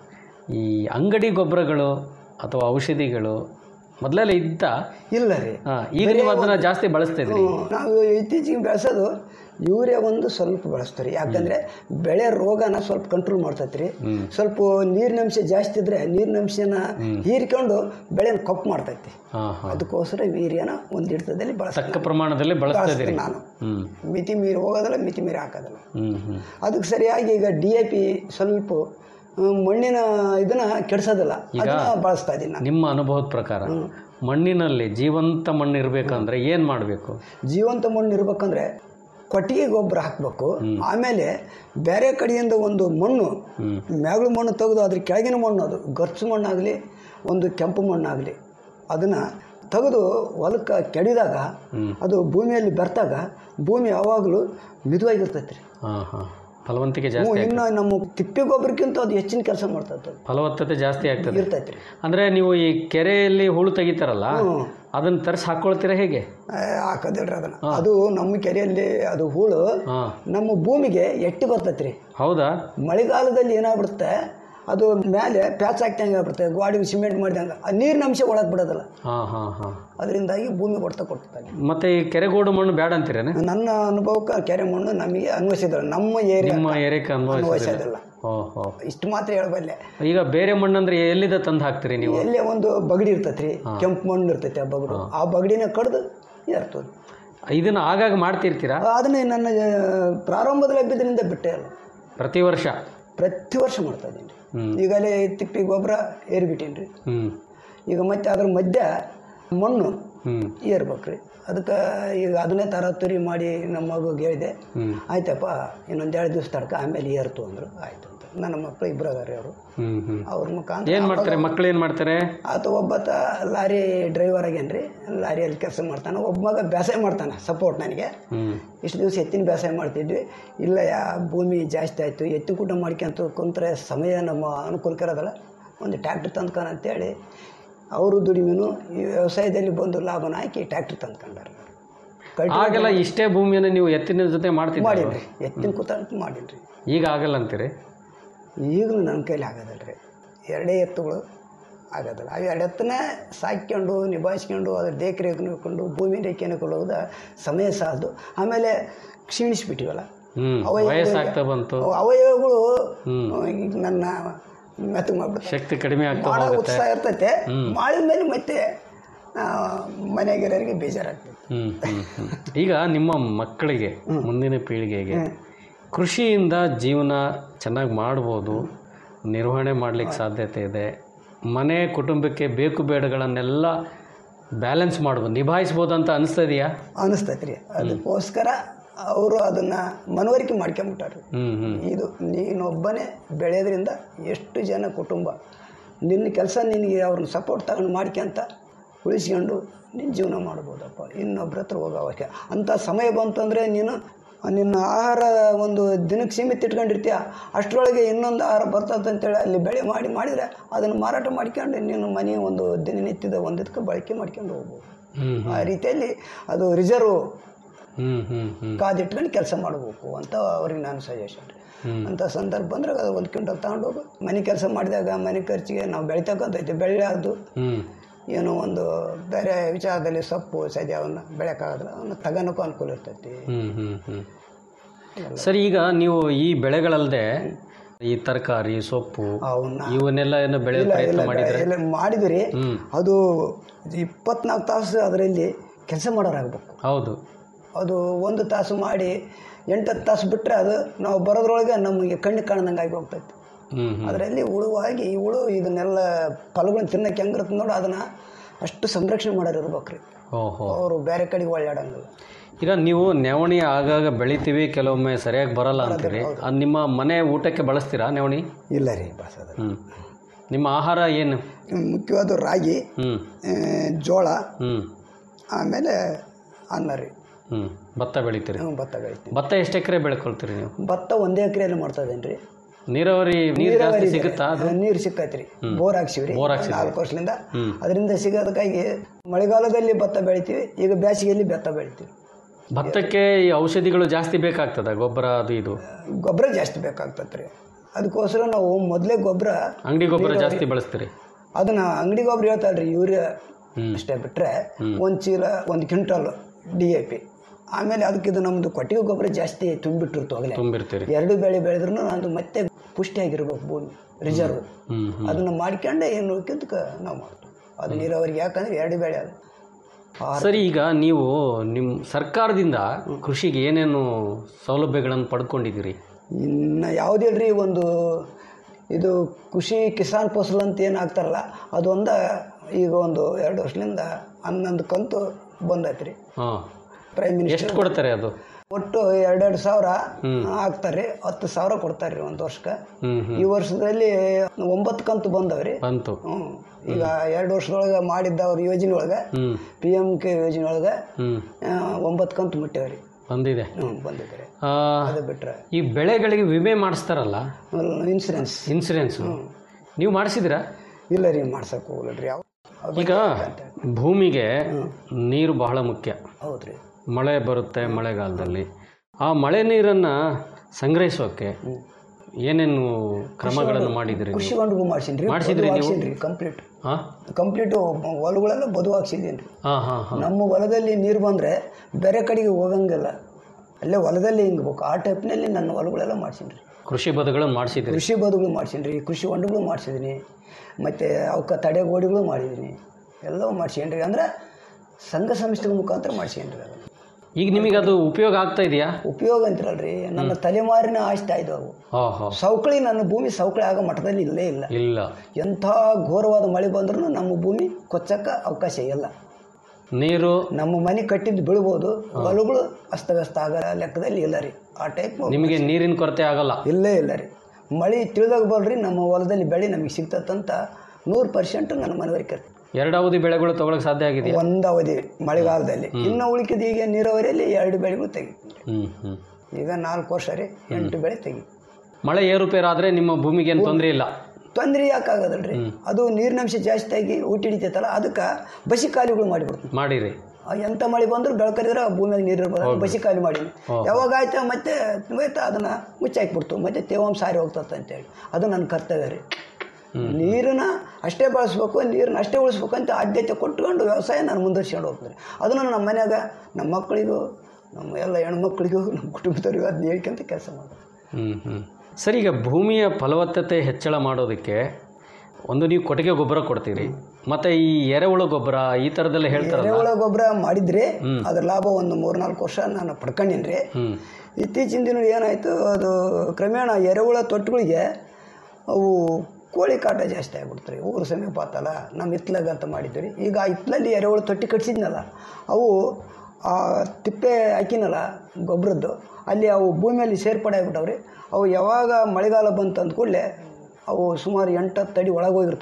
I: ಈ ಅಂಗಡಿ ಗೊಬ್ಬರಗಳು ಅಥವಾ ಔಷಧಿಗಳು ಮೊದಲೆಲ್ಲ ಇದ್ದ
J: ಇಲ್ಲ ರೀ
I: ಹಾಂ ಈಗ ನೀವು ಅದನ್ನು ಜಾಸ್ತಿ ಬಳಸ್ತಿದ್ರಿ
J: ಹ್ಮ್. ನಾವು ಇತ್ತೀಚೆಗೆ ಬೆಳೆಸೋದು ಯೂರಿಯಾ ಒಂದು ಸ್ವಲ್ಪ ಬಳಸ್ತಾರೆ ಯಾಕಂದರೆ ಬೆಳೆ ರೋಗನ ಸ್ವಲ್ಪ ಕಂಟ್ರೋಲ್ ಮಾಡ್ತೈತೆ ರೀ ಸ್ವಲ್ಪ ನೀರಿನಂಶ ಜಾಸ್ತಿ ಇದ್ರೆ ನೀರಿನಂಶನ ಹೀರ್ಕೊಂಡು ಬೆಳೆನ ಕಪ್ಪು ಮಾಡ್ತೈತಿ
I: ಹಾಂ ಹಾಂ
J: ಅದಕ್ಕೋಸ್ಕರ ಯೂರಿಯಾನ ಒಂದು ಹಿಡಿತದಲ್ಲಿ ಬಳಸ್ತೀನಿ
I: ತಕ್ಕ ಪ್ರಮಾಣದಲ್ಲಿ ಬಳಸ್ತಾ ಇದ್ದೀರಿ
J: ನಾನು
I: ಹ್ಞೂ
J: ಮಿತಿ ಮೀರಿ ಹೋಗೋದಿಲ್ಲ ಮಿತಿ ಮೀರಿ ಹಾಕೋದಿಲ್ಲ
I: ಹ್ಞೂ ಹ್ಞೂ
J: ಅದಕ್ಕೆ ಸರಿಯಾಗಿ ಈಗ ಡಿ ಎ ಪಿ ಸ್ವಲ್ಪ ಹ್ಮ್, ಮಣ್ಣಿನ ಇದನ್ನ ಕೆಡಿಸೋದಿಲ್ಲ ಅದನ್ನ ಬಳಸ್ತಾ ಇದ್ದೀನಿ ನಾನು
I: ನಿಮ್ಮ ಅನುಭವದ ಪ್ರಕಾರ ಮಣ್ಣಿನಲ್ಲಿ ಜೀವಂತ ಮಣ್ಣು ಇರಬೇಕಂದ್ರೆ ಏನು ಮಾಡಬೇಕು
J: ಜೀವಂತ ಮಣ್ಣು ಇರ್ಬೇಕಂದ್ರೆ ಕೊಟ್ಟಿಗೆ ಗೊಬ್ಬರ ಹಾಕಬೇಕು ಆಮೇಲೆ ಬೇರೆ ಕಡೆಯಿಂದ ಒಂದು ಮಣ್ಣು ಮ್ಯಾಗಳ ಮಣ್ಣು ತೆಗೆದು ಅದ್ರ ಕೆಳಗಿನ ಮಣ್ಣು ಅದು ಗರ್ಚು ಮಣ್ಣಾಗಲಿ ಒಂದು ಕೆಂಪು ಮಣ್ಣಾಗಲಿ ಅದನ್ನು ತೆಗೆದು ಹೊಲಕ್ಕೆ ಕೆಡಿದಾಗ ಅದು ಭೂಮಿಯಲ್ಲಿ ಬೆರ್ತಾಗ ಭೂಮಿ ಯಾವಾಗಲೂ ಮಿದುವಾಗಿರ್ತೈತೆ ರೀ
I: ಹಾಂ ಹಾಂ ಫಲವಂತಿಕೆ ಜಾಸ್ತಿ
J: ಹ್ಞೂ,
I: ಆಗ್ತದೆ
J: ಇನ್ನು ನಮ್ಮ ತಿಪ್ಪೆ ಗೊಬ್ಬರಕ್ಕಿಂತ ಅದು ಹೆಚ್ಚಿನ ಕೆಲಸ ಮಾಡ್ತೈತೆ
I: ಫಲವತ್ತತೆ ಜಾಸ್ತಿ ಆಗ್ತದೆ
J: ಇರ್ತೈತೆ ರೀ
I: ಅಂದರೆ ನೀವು ಈ ಕೆರೆಯಲ್ಲಿ ಹುಳು ತೆಗಿತಾರಲ್ಲ ಅದನ್ನು ತರಿಸಿ ಹಾಕ್ಕೊಳ್ತೀರಾ ಹೇಗೆ
J: ಹಾಕೋದಿಲ್ರಿ ಅದನ್ನು ಅದು ನಮ್ಮ ಕೆರೆಯಲ್ಲಿ ಅದು ಹೂಳು
I: ಹಾಂ
J: ನಮ್ಮ ಭೂಮಿಗೆ ಎಟ್ಟಿ ಬರ್ತೈತೆ ರೀ
I: ಹೌದಾ
J: ಮಳೆಗಾಲದಲ್ಲಿ ಏನಾಗ್ಬಿಡುತ್ತೆ ಅದು ಮೇಲೆ ಪ್ಯಾಚ್ ಹಾಕ್ದಂಗೆ ಆಗ್ಬಿಡುತ್ತೆ ಗಾಡಿ ಸಿಮೆಂಟ್ ಮಾಡಿದಂಗೆ ಆ ನೀರಿನ ಅಂಶ ಒಳಗೆ ಬಿಡೋದಿಲ್ಲ
I: ಹಾಂ ಹಾಂ ಹಾಂ
J: ಅದರಿಂದಾಗಿ ಭೂಮಿ ಕೊಡ್ತಾ ಕೊಡ್ತಾನೆ
I: ಮತ್ತೆ ಈ ಕೆರೆಗೋಡು ಮಣ್ಣು ಬೇಡ ಅಂತೀರೇನೆ
J: ನನ್ನ ಅನುಭವಕ್ಕೆ ಕೆರೆ ಮಣ್ಣು ನಮಗೆ ಅನ್ವಯಿಸಿದ್ರು ನಮ್ಮ ಏರಿಯಾ
I: ನಿಮ್ಮ ಏರಿಯಾಕ್ಕೆ ಅನ್ವಯಿಸೋದಿಲ್ಲ
J: ಅನ್ವಯಿಸೋದಿಲ್ಲ
I: ಓಹೋ
J: ಇಷ್ಟು ಮಾತ್ರ ಹೇಳಬಲ್ಲೆ
I: ಈಗ ಬೇರೆ ಮಣ್ಣಂದ್ರೆ ಎಲ್ಲಿಂದ ತಂದು ಹಾಕ್ತೀರಿ ನೀವು
J: ಎಲ್ಲೇ ಒಂದು ಬಗಡಿ ಇರ್ತೈತೆ ರೀ ಕೆಂಪು ಮಣ್ಣು ಇರ್ತೈತೆ ಆ ಬಗಡು ಆ ಬಗಡಿನ ಕಡ್ದು ಏರ್ತದೆ
I: ಇದನ್ನ ಆಗಾಗ ಮಾಡ್ತಿರ್ತೀರಾ
J: ಅದನ್ನೇ ನನ್ನ ಆ, ಪ್ರಾರಂಭದ ಲಭ್ಯದಿಂದ ಬಿಟ್ಟೇ ಇಲ್ಲ
I: ಪ್ರತಿ ವರ್ಷ
J: ಪ್ರತಿ ವರ್ಷ ಮಾಡ್ತಾ ಇದ್ದೀನಿ ಈಗಲೇ ತಿಪ್ಪಿ ಗೊಬ್ಬರ ಏರ್ಬಿಟ್ಟೀನಿ ರೀ
I: ಹ್ಞೂ
J: ಈಗ ಮತ್ತೆ ಅದ್ರ ಮಧ್ಯೆ ಮಣ್ಣು
I: ಹ್ಞೂ
J: ಏರ್ಬೇಕ್ರಿ ಅದಕ್ಕೆ ಈಗ ಅದನ್ನೇ ತರಾತುರಿ ಮಾಡಿ ನಮ್ಮ ಮಗುಗೆ ಹೇಳಿದೆ ಆಯ್ತಪ್ಪ ಇನ್ನೊಂದು ಎರಡು ದಿವಸ ತಡ್ಕ ಆಮೇಲೆ ಏರ್ತು ಅಂದರು ಆಯ್ತು ಅಂತ ನನ್ನ ಮಕ್ಕಳು ಇಬ್ಬರು ಅದಾರೆ ಅವರು
I: ಹ್ಞೂ ಹ್ಞೂ
J: ಅವ್ರ ಮುಖಾಂತರ
I: ಏನು ಮಾಡ್ತಾರೆ ಮಕ್ಳು ಏನು ಮಾಡ್ತಾರೆ
J: ಆತ ಒಬ್ಬತ್ತ ಲಾರಿ ಡ್ರೈವರ್ ಆಗ್ಯಾನ್ರಿ ಲಾರಿಯಲ್ಲಿ ಕೆಲಸ ಮಾಡ್ತಾನೆ ಒಬ್ಬ ಮಗ ಬೇಸಾಯ ಮಾಡ್ತಾನೆ ಸಪೋರ್ಟ್ ನನಗೆ
I: ಹ್ಞೂ
J: ಇಷ್ಟು ದಿವಸ ಎತ್ತಿನ ಬೇಸಾಯ ಮಾಡ್ತಿದ್ವಿ ಇಲ್ಲ ಯಾ ಭೂಮಿ ಜಾಸ್ತಿ ಆಯಿತು ಎತ್ತಿನ ಕೂಟ ಮಾಡ್ಕೊಂತ ಕುಂತ್ರೆ ಸಮಯ ನಮ್ಮ ಅನುಕೂಲಕ್ಕೆ ಇರೋದಲ್ಲ ಒಂದು ಟ್ಯಾಕ್ಟ್ರ್ ತಂದ್ಕೊನ ಅಂತೇಳಿ ಅವರು ದುಡಿಮೆನು ಈ ವ್ಯವಸಾಯದಲ್ಲಿ ಬಂದು ಲಾಭನ ಹಾಕಿ ಟ್ಯಾಕ್ಟ್ರ್ ತಂದ್ಕೊಂಡಾರೆ
I: ಆಗೆಲ್ಲ ಇಷ್ಟೇ ಭೂಮಿಯನ್ನು ನೀವು ಎತ್ತಿನ ಜೊತೆ ಮಾಡ್ತಿದ್ದೀರಿ
J: ಮಾಡೀನಿ ಎತ್ತಿನ ಕೂತ ಮಾಡೀನಿ
I: ಈಗ ಆಗಲ್ಲ ಅಂತೀರಿ
J: ಈಗಲೂ ನನ್ನ ಕೈಲಿ ಆಗೋದಿಲ್ಲ ರೀ ಎರಡೇ ಎತ್ತುಗಳು ಆಗೋದಿಲ್ಲ ಅವು ಎರಡು ಎತ್ತನ್ನೇ ಸಾಕ್ಕೊಂಡು ನಿಭಾಯಿಸ್ಕೊಂಡು ಅದ್ರ ದೇಖರೇಖ ನೋಡ್ಕೊಂಡು ಭೂಮಿ ರೇಖೆಯನ್ನು ಕೊಡೋದ ಸಮಯ ಸಾಲದು ಆಮೇಲೆ ಕ್ಷೀಣಿಸ್ಬಿಟ್ಟಿವಲ್ಲ
I: ಹ್ಞೂ
J: ಅವಯವಗಳು-
I: ವಯಸ್ಸಾಗ್ತಾ ಬಂತು
J: ಅವಯವಗಳು ಈಗ ನನ್ನ ಮೆತ್ತಗೆ ಮಾಡ್ಬಿಡ್ತಾರೆ
I: ಶಕ್ತಿ ಕಡಿಮೆ ಆಗ್ತಾ
J: ಮಾಡೋ
I: ಹೋಗುತ್ತೆ
J: ಉತ್ಸಾಹ ಇರ್ತೈತೆ ಮಾಡಿದ ಮೇಲೆ ಮತ್ತೆ ಆ, ಮನೆಗಿರೋರಿಗೆ ಬೇಜಾರಾಗ್ತೈತೆ
I: ಹ್ಮ್, ಹ್ಮ್, ಹ್ಮ್. ಈಗ ನಿಮ್ಮ ಮಕ್ಕಳಿಗೆ ಮುಂದಿನ ಪೀಳಿಗೆಗೆ ಕೃಷಿಯಿಂದ ಜೀವನ ಚೆನ್ನಾಗಿ ಮಾಡ್ಬೋದು ನಿರ್ವಹಣೆ ಮಾಡಲಿಕ್ಕೆ ಸಾಧ್ಯತೆ ಇದೆ ಮನೆ ಕುಟುಂಬಕ್ಕೆ ಬೇಕು ಬೇಡಗಳನ್ನೆಲ್ಲ ಬ್ಯಾಲೆನ್ಸ್ ಮಾಡ್ಬೋದು ನಿಭಾಯಿಸ್ಬೋದು ಅಂತ ಅನಿಸ್ತದೆಯಾ
J: ಅನಿಸ್ತೈತೆ ರೀ ಅದಕ್ಕೋಸ್ಕರ ಅವರು ಅದನ್ನು ಮನವರಿಕೆ ಮಾಡ್ಕೊಂಬಿಟ್ಟಾರೆ
I: ಹ್ಮ್ ಹ್ಮ್
J: ಇದು ನೀನೊಬ್ಬನೇ ಬೆಳೆಯೋದ್ರಿಂದ ಎಷ್ಟು ಜನ ಕುಟುಂಬ ನಿನ್ನ ಕೆಲಸ ನಿನಗೆ ಅವ್ರನ್ನ ಸಪೋರ್ಟ್ ತಗೊಂಡು ಮಾಡ್ಕೊಂತ ಉಳಿಸ್ಕೊಂಡು ನಿನ್ನ ಜೀವನ ಮಾಡ್ಬೋದಪ್ಪ ಇನ್ನೊಬ್ರ ಹತ್ರ ಹೋಗೋ ಅವಶ್ಯ ಅಂಥ ಸಮಯ ಬಂತಂದರೆ ನೀನು ನಿನ್ನ ಆಹಾರ ಒಂದು ದಿನಕ್ಕೆ ಸೀಮಿತ ಇಟ್ಕೊಂಡಿರ್ತೀಯ ಅಷ್ಟರೊಳಗೆ ಇನ್ನೊಂದು ಆಹಾರ ಬರ್ತದೆ ಅಂತೇಳಿ ಅಲ್ಲಿ ಬೆಳೆ ಮಾಡಿ ಮಾಡಿದರೆ ಅದನ್ನು ಮಾರಾಟ ಮಾಡ್ಕೊಂಡು ನೀನು ಮನೆ ಒಂದು ದಿನನಿತ್ಯದ ಒಂದಕ್ಕೆ ಬಳಕೆ ಮಾಡ್ಕೊಂಡು ಹೋಗ್ಬೋದು
I: ಹ್ಮ್
J: ಆ ರೀತಿಯಲ್ಲಿ ಅದು ರಿಸರ್ವ್
I: ಹ್ಮ್ ಹ್ಮ್ ಹ್ಮ್
J: ಕಾದಿಟ್ಕೊಂಡು ಕೆಲಸ ಮಾಡಬೇಕು ಅಂತ ಅವ್ರಿಗೆ ನಾನು ಸಜೆಷನ್
I: ಹ್ಮ್.
J: ಅಂಥ ಸಂದರ್ಭ ಬಂದ್ರೆ ಅದು ಒಂದು ಕ್ವಿಂಟಲ್ ತಗೊಂಡೋಗು ಮನೆ ಕೆಲಸ ಮಾಡಿದಾಗ ಮನೆ ಖರ್ಚಿಗೆ ನಾವು ಬೆಳಿತಕ್ಕಂಥೈತೆ ಬೆಳೆಯೋದು
I: ಹ್ಮ್
J: ಏನೋ ಒಂದು ಬೇರೆ ವಿಚಾರದಲ್ಲಿ ಸೊಪ್ಪು ಸದ್ಯ ಅವನ್ನ ಬೆಳೆಯೋಕ್ಕಾಗಲ್ಲ ಅವನ್ನ ತಗೋಣಕ್ಕೂ ಅನುಕೂಲ ಇರ್ತೈತಿ
I: ಹ್ಮ್ ಹ್ಮ್ ಹ್ಮ್ ಸರಿ ಈಗ ನೀವು ಈ ಬೆಳೆಗಳಲ್ಲದೆ ಈ ತರಕಾರಿ ಸೊಪ್ಪು
J: ಅವನ್ನ
I: ಇವನ್ನೆಲ್ಲ ಏನು ಬೆಳೆಯೋ
J: ಇಲ್ಲ
I: ಪ್ರಯತ್ನ
J: ಇಲ್ಲ
I: ಮಾಡಿದ್ರೆ
J: ಇಲ್ಲ ಮಾಡಿದ್ರಿ
I: ಹ್ಮ್
J: ಅದು ಇಪ್ಪತ್ನಾಲ್ಕು ತಾಸು ಅದರಲ್ಲಿ ಕೆಲಸ ಮಾಡೋರಾಗಬೇಕು
I: ಹೌದು
J: ಅದು ಒಂದು ತಾಸು ಮಾಡಿ ಎಂಟತ್ತು ತಾಸು ಬಿಟ್ಟರೆ ಅದು ನಾವು ಬರೋದ್ರೊಳಗೆ ನಮಗೆ ಕಣ್ಣು ಕಾಣ್ದಂಗೆ ಆಗಿ ಹೋಗ್ತೈತೆ
I: ಹ್ಮ್ ಹ್ಮ್
J: ಅದರಲ್ಲಿ ಹುಳುವಾಗಿ ಈ ಹುಳು ಇದನ್ನೆಲ್ಲ ಫಲಗಳನ್ನ ತಿನ್ನಕ್ಕೆ ಹೆಂಗಿರುತ್ತೆ ನೋಡಿ ಅದನ್ನು ಅಷ್ಟು ಸಂರಕ್ಷಣೆ ಮಾಡೋರು ಇರ್ಬೇಕು ರೀ
I: ಓಹೋ
J: ಅವರು ಬೇರೆ ಕಡೆಗೆ ಒಳ್ಳಾಡಂಗಿಲ್ಲ
I: ಈಗ ನೀವು ನವಣಿ ಆಗಾಗ ಬೆಳಿತೀವಿ ಕೆಲವೊಮ್ಮೆ ಸರಿಯಾಗಿ ಬರಲ್ಲ ಅಂತೀರಿ ಅದು ನಿಮ್ಮ ಮನೆ ಊಟಕ್ಕೆ ಬಳಸ್ತೀರಾ ನವಣಿ
J: ಇಲ್ಲ ರೀ ಬಳಸೋದು
I: ಹ್ಮ್ ನಿಮ್ಮ ಆಹಾರ ಏನು
J: ಮುಖ್ಯವಾದ ರಾಗಿ
I: ಹ್ಮ್
J: ಆ, ಜೋಳ
I: ಹ್ಮ್
J: ಆಮೇಲೆ ಅನ್ನ ರೀ
I: ಹ್ಮ್ ಭತ್ತ ಬೆಳಿತೀರಿ
J: ಹ್ಮ್, ಭತ್ತ ಬೆಳಿತೀವಿ
I: ಭತ್ತ ಎಷ್ಟು ಎಕರೆ ಬೆಳ್ಕೊಳ್ತೀರಿ ನೀವು
J: ಭತ್ತ ಒಂದೇ ಎಕರೆಯಲ್ಲಿ ಮಾಡ್ತಾ ಇದ್ದೇನೆ ರೀ
I: ನೀರಾವರಿ ನೀರು ಜಾಸ್ತಿ ಸಿಗುತ್ತಾ ಅದು
J: ನೀರು ಸಿಕ್ಕೈತ್ರಿ ಬೋರ್ ಹಾಕ್ಸಿವ್ರಿ
I: ಬೋರ್ ಹಾಕ್ಸಿದ್ರಿ.
J: ನಾಲ್ಕು ವರ್ಷದಿಂದ
I: ಹ್ಮ್.
J: ಅದರಿಂದ ಸಿಗೋದಕ್ಕಾಗಿ ಮಳೆಗಾಲದಲ್ಲಿ ಭತ್ತ ಬೆಳಿತೀವಿ ಈಗ ಬೇಸಿಗೆಯಲ್ಲಿ ಭತ್ತ ಬೆಳಿತೀವಿ
I: ಭತ್ತಕ್ಕೆ ಈ ಔಷಧಿಗಳು ಜಾಸ್ತಿ ಬೇಕಾಗ್ತದ ಗೊಬ್ಬರ ಅದು ಇದು
J: ಗೊಬ್ಬರ ಜಾಸ್ತಿ ಬೇಕಾಗ್ತದೆ ರೀ ಅದಕ್ಕೋಸ್ಕರ ನಾವು ಮೊದಲೇ ಗೊಬ್ಬರ
I: ಅಂಗಡಿ ಗೊಬ್ಬರ ಜಾಸ್ತಿ ಬಳಸ್ತೀರಿ
J: ಅದನ್ನ ಅಂಗಡಿ ಗೊಬ್ಬರ ಹೇಳ್ತಾಳ್ರಿ ಯೂರಿಯಾ
I: ಹ್ಮ್.
J: ಅಷ್ಟೇ ಬಿಟ್ಟರೆ ಒಂದು ಚೀಲ ಒಂದು ಕ್ವಿಂಟಲ್ ಡಿ ಎ ಪಿ ಆಮೇಲೆ ಅದಕ್ಕೆ ಇದು ನಮ್ಮದು ಕೊಟ್ಟಿಗೆ ಗೊಬ್ಬರ ಜಾಸ್ತಿ ತುಂಬಿಟ್ಟಿರ್ತು ಆಗಲೇ
I: ತುಂಬಿರ್ತೀರಿ
J: ಎರಡು ಬೆಳೆ ಬೆಳೆದ್ರೂ ಅದು ಮತ್ತೆ ಪುಷ್ಟಿಯಾಗಿರ್ಬೇಕು ಭೂಮಿ ರಿಸರ್ವ್
I: ಹ್ಮ್ ಹ್ಮ್
J: ಅದನ್ನು ಮಾಡ್ಕೊಂಡೆ ಏನು ಉಳ್ಕಿದ್ದಕ್ಕೆ ನಾವು ಮಾಡ್ತೀವಿ ಅದು ನೀರಾವರಿಗೆ ಯಾಕಂದ್ರೆ ಎರಡು ಬೆಳೆ ಅದು
I: ಸರಿ ಈಗ ನೀವು ನಿಮ್ಮ ಸರ್ಕಾರದಿಂದ ಕೃಷಿಗೆ ಏನೇನು ಸೌಲಭ್ಯಗಳನ್ನು ಪಡ್ಕೊಂಡಿದ್ದೀರಿ
J: ಇನ್ನು ಯಾವುದಿಲ್ರಿ ಒಂದು ಇದು ಕೃಷಿ ಕಿಸಾನ್ ಫಸಲ್ ಅಂತ ಏನು ಹಾಕ್ತಾರಲ್ಲ ಅದೊಂದ ಈಗ ಒಂದು ಎರಡು ವರ್ಷದಿಂದ ಹನ್ನೊಂದು ಕಂತು ಬಂದೈತೆ ರೀ
I: ಹಾಂ
J: ಪ್ರೈಮ್
I: ಎಷ್ಟು
J: ಮಿನಿಸ್ಟರ್
I: ಕೊಡ್ತಾರೆ ಅದು
J: ಒಟ್ಟು ಎರಡೆರಡು ಸಾವಿರ ಹಾಕ್ತಾರೆ ಹತ್ತು ಸಾವಿರ ಕೊಡ್ತಾರೆ ರೀ ಒಂದು ವರ್ಷಕ್ಕೆ
I: ಹ್ಮ್ ಹ್ಮ್
J: ಈ ವರ್ಷದಲ್ಲಿ ಒಂಬತ್ತು ಕಂತು ಬಂದವ್ರಿ
I: ಬಂತು
J: ಹ್ಞೂ ಈಗ ಎರಡು ವರ್ಷದೊಳಗೆ ಮಾಡಿದ್ದ ಅವ್ರ ಯೋಜನೆ ಒಳಗೆ
I: ಹ್ಮ್
J: ಪಿ ಎಮ್ ಕೆ ಯೋಜನೆ ಒಳಗೆ
I: ಹ್ಮ್
J: ಆ, ಒಂಬತ್ತು ಕಂತು ಮುಟ್ಟೇವ್ರಿ
I: ಬಂದಿದೆ
J: ಹ್ಞೂ ಬಂದಿದ್ದಾರೆ
I: ಆ,
J: ಅದು ಬಿಟ್ಟರೆ
I: ಈ ಬೆಳೆಗಳಿಗೆ ವಿಮೆ ಮಾಡಿಸ್ತಾರಲ್ಲ
J: ಇನ್ಸೂರೆನ್ಸ್
I: ಇನ್ಸೂರೆನ್ಸು ನೀವು ಮಾಡಿಸಿದಿರಾ
J: ಇಲ್ಲ ರೀ ಮಾಡ್ಸಕ್ಕೆ ಹೋಗಲ್ಲ ರೀ ಯಾವ
I: ಈಗ ಭೂಮಿಗೆ ನೀರು ಬಹಳ ಮುಖ್ಯ
J: ಹೌದು ರೀ
I: ಮಳೆ ಬರುತ್ತೆ ಮಳೆಗಾಲದಲ್ಲಿ ಆ ಮಳೆ ನೀರನ್ನು ಸಂಗ್ರಹಿಸೋಕೆ ಏನೇನು ಕ್ರಮಗಳನ್ನು ಮಾಡಿದಿರಿ
J: ಕೃಷಿ
I: ನೀವು
J: ಹೊಂಡಗೂ ಮಾಡ್ಸೀನಿ ರೀ
I: ಮಾಡ್ಸಿದ್ರಿ ನೀವು?
J: ಹಾಕ್ಸೀನಿ ಕಂಪ್ಲೀಟ್
I: ಹಾಂ
J: ಕಂಪ್ಲೀಟು ಹೊಲಗಳೆಲ್ಲ ಬದು ಹಾಕ್ಸಿದ್ದೀನಿ ರೀ
I: ಹಾಂ ಹಾಂ ಹಾಂ
J: ನಮ್ಮ ಹೊಲದಲ್ಲಿ ನೀರು ಬಂದರೆ ಬೇರೆ ಕಡೆಗೆ ಹೋಗಂಗಿಲ್ಲ ಅಲ್ಲೇ ಹೊಲದಲ್ಲಿ ಹಿಂಗ್ಬೇಕು ಆ ಟೈಪ್ನಲ್ಲಿ ನನ್ನ ಹೊಲಗಳೆಲ್ಲ ಮಾಡ್ಸೀನಿ ರೀ
I: ಕೃಷಿ ಬದುಗಳನ್ನು ಮಾಡಿಸಿದ್ರಿ
J: ಕೃಷಿ ಬದುಗಳು ಮಾಡ್ಸೀನಿ ರೀ ಕೃಷಿ ಹೊಂಡಗಳು ಮಾಡ್ಸಿದ್ದೀನಿ ಮತ್ತು ಅವಕ್ಕೆ ತಡೆ ಗೋಡೆಗಳು ಮಾಡಿದ್ದೀನಿ ಎಲ್ಲವೂ ಮಾಡ್ಸೀನಿ ರೀ ಅಂದ್ರೆ ಸಂಘ ಸಂಸ್ಥೆಗಳ ಮುಖಾಂತರ ಮಾಡ್ಸೀನಿ ರೀ ಅದನ್ನು
I: ಈಗ ನಿಮಗೆ ಅದು ಉಪಯೋಗ ಆಗ್ತಾ ಇದೆಯಾ
J: ಉಪಯೋಗ ಅಂತಿರಲ್ರಿ ನನ್ನ ತಲೆಮಾರಿನ ಆಸ್ತಿ ಆಯ್ತು ಅವು
I: ಹಾಂ ಹಾಂ
J: ಸವಕಳಿ ನನ್ನ ಭೂಮಿ ಸವಕಳಿ ಆಗೋ ಮಟ್ಟದಲ್ಲಿ ಇಲ್ಲೇ ಇಲ್ಲ
I: ಇಲ್ಲ
J: ಎಂಥ ಘೋರವಾದ ಮಳೆ ಬಂದ್ರೂ ನಮ್ಮ ಭೂಮಿ ಕೊಚ್ಚಕ್ಕೆ ಅವಕಾಶ ಇಲ್ಲ
I: ನೀರು
J: ನಮ್ಮ ಮನೆ ಕಟ್ಟಿದ್ದು ಬೀಳ್ಬೋದು ಹೊಲಗಳು ಅಸ್ತವ್ಯಸ್ತ ಆಗೋ ಲೆಕ್ಕದಲ್ಲಿ ಇಲ್ಲ ರೀ ಆ ಟೈಪ್
I: ನಿಮಗೆ ನೀರಿನ ಕೊರತೆ ಆಗಲ್ಲ
J: ಇಲ್ಲೇ ಇಲ್ಲ ರೀ ಮಳೆ ತಿಳಿದಾಗ ಬಲ್ರಿ ನಮ್ಮ ಹೊಲದಲ್ಲಿ ಬೆಳೆ ನಮಗೆ ಸಿಗ್ತದಂತ ನೂರು ಪರ್ಸೆಂಟ್ ನನ್ನ ಮನವರಿಕೆ ಇರ್ತದೆ.
I: ಎರಡು ಅವಧಿ ಬೆಳೆಗಳು ತಗೊಳಕ್ ಸಾಧ್ಯ ಆಗಿದೆಯಾ
J: ಒಂದು ಅವಧಿ ಮಳೆಗಾಲದಲ್ಲಿ ಇನ್ನು ಉಳಿಕಿದ ಈಗ ನೀರಾವರಿಯಲ್ಲಿ ಎರಡು ಬೆಳೆಗಳು ತೆಗಿತೀನಿ
I: ಹ್ಮ್ ಹ್ಮ್
J: ಈಗ ನಾಲ್ಕು ವರ್ಷ ರೀ ಎಂಟು ಬೆಳೆ ತೆಗಿ
I: ಮಳೆ ಏರುಪೇರಾದ್ರೆ ನಿಮ್ಮ ಭೂಮಿಗೆ ಏನು ತೊಂದರೆ ಇಲ್ಲ
J: ತೊಂದರೆ ಯಾಕಾಗದಲ್ರಿ ಅದು ನೀರಿನಂಶ ಜಾಸ್ತಿ ಆಗಿ ಊಟ ಹಿಡಿತೈತಲ್ಲ ಅದಕ್ಕೆ ಬಸಿ ಖಾಲಿಗಳು ಮಾಡಿಬಿಡ್ತೀನಿ
I: ಮಾಡಿರಿ
J: ಆ ಎಂಥ ಮಳೆ ಬಂದ್ರು ಬೆಳಕರಿದ್ರೆ ಭೂಮಿಯಾಗ ನೀರು ಇರ್ಬೋದು ಬಸಿ ಖಾಲಿ ಮಾಡೀನಿ ಯಾವಾಗ ಆಯ್ತಾ ಮತ್ತೆ ಹೋಯ್ತಾ ಅದನ್ನ ಮುಚ್ಚಾಕ್ಬಿಡ್ತು ಮತ್ತೆ ತೇವಾಂಶ ಸಾರಿ ಹೋಗ್ತದೆ ಅಂತೇಳಿ ಅದು ನನ್ನ ಕರ್ತವ್ಯ ರೀ ನೀರನ್ನ ಅಷ್ಟೇ ಬಳಸ್ಬೇಕು ನೀರನ್ನ ಅಷ್ಟೇ ಉಳಿಸ್ಬೇಕು ಅಂತ ಆದ್ಯತೆ ಕೊಟ್ಕೊಂಡು ವ್ಯವಸಾಯ ನಾನು ಮುಂದುವರ್ಸ್ಕೊಂಡು ಹೋಗ್ತೀನಿ ಅದನ್ನು ನಮ್ಮ ಮನ್ಯಾಗ ನಮ್ಮ ಮಕ್ಕಳಿಗೂ ನಮ್ಮ ಎಲ್ಲ ಹೆಣ್ಮಕ್ಳಿಗೂ ನಮ್ಮ ಕುಟುಂಬದವ್ರಿಗೂ ಅದನ್ನ ಹೇಳ್ಕೊಂತ ಕೆಲಸ ಮಾಡ್ತೀನಿ
I: ಹ್ಮ್ ಹ್ಮ್ ಸರಿ ಈಗ ಭೂಮಿಯ ಫಲವತ್ತತೆ ಹೆಚ್ಚಳ ಮಾಡೋದಕ್ಕೆ ಒಂದು ನೀವು ಕೊಟ್ಟಿಗೆ ಗೊಬ್ಬರ ಕೊಡ್ತೀರಿ ಮತ್ತೆ ಈ ಎರೆಹುಳು ಗೊಬ್ಬರ ಈ ಥರದ್ದೆಲ್ಲ ಹೇಳ್ತಾರಲ್ಲ
J: ಎರೆಹುಳ ಗೊಬ್ಬರ ಮಾಡಿದ್ರೆ ಅದ್ರ ಲಾಭ ಒಂದು ಮೂರ್ನಾಲ್ಕು ವರ್ಷ ನಾನು ಪಡ್ಕೊಂಡೀನಿ ರೀ
I: ಹ್ಮ್
J: ಇತ್ತೀಚಿನ ದಿನ ಏನಾಯಿತು ಅದು ಕ್ರಮೇಣ ಎರೆಹುಳ ತೊಟ್ಟುಗಳಿಗೆ ಅವು ಕೋಳಿ ಕಾಟ ಜಾಸ್ತಿ ಆಗ್ಬಿಡ್ತಾರೆ ಊರು ಸಮೀಪ ಆತಲ್ಲ ನಮ್ಮ ಹಿತ್ಲಾಗ ಅಂತ ಮಾಡಿದ್ವಿ ರೀ ಈಗ ಆ ಹಿತ್ಲಲ್ಲಿ ಎರೆಹುಳು ತೊಟ್ಟಿ ಕಟ್ಸಿದ್ನಲ್ಲ ಅವು ಆ ತಿಪ್ಪೆ ಹಾಕಿನಲ್ಲ ಗೊಬ್ಬರದ್ದು ಅಲ್ಲಿ ಅವು ಭೂಮಿಯಲ್ಲಿ ಸೇರ್ಪಡೆ ಆಗ್ಬಿಟ್ಟವ್ರಿ ಅವು ಯಾವಾಗ ಮಳೆಗಾಲ ಬಂತು ಅಂದ ಕೂಡಲೇ ಅವು ಸುಮಾರು ಎಂಟತ್ತು ಅಡಿ ಒಳಗೆ ಹೋಗಿರ್ತಾವ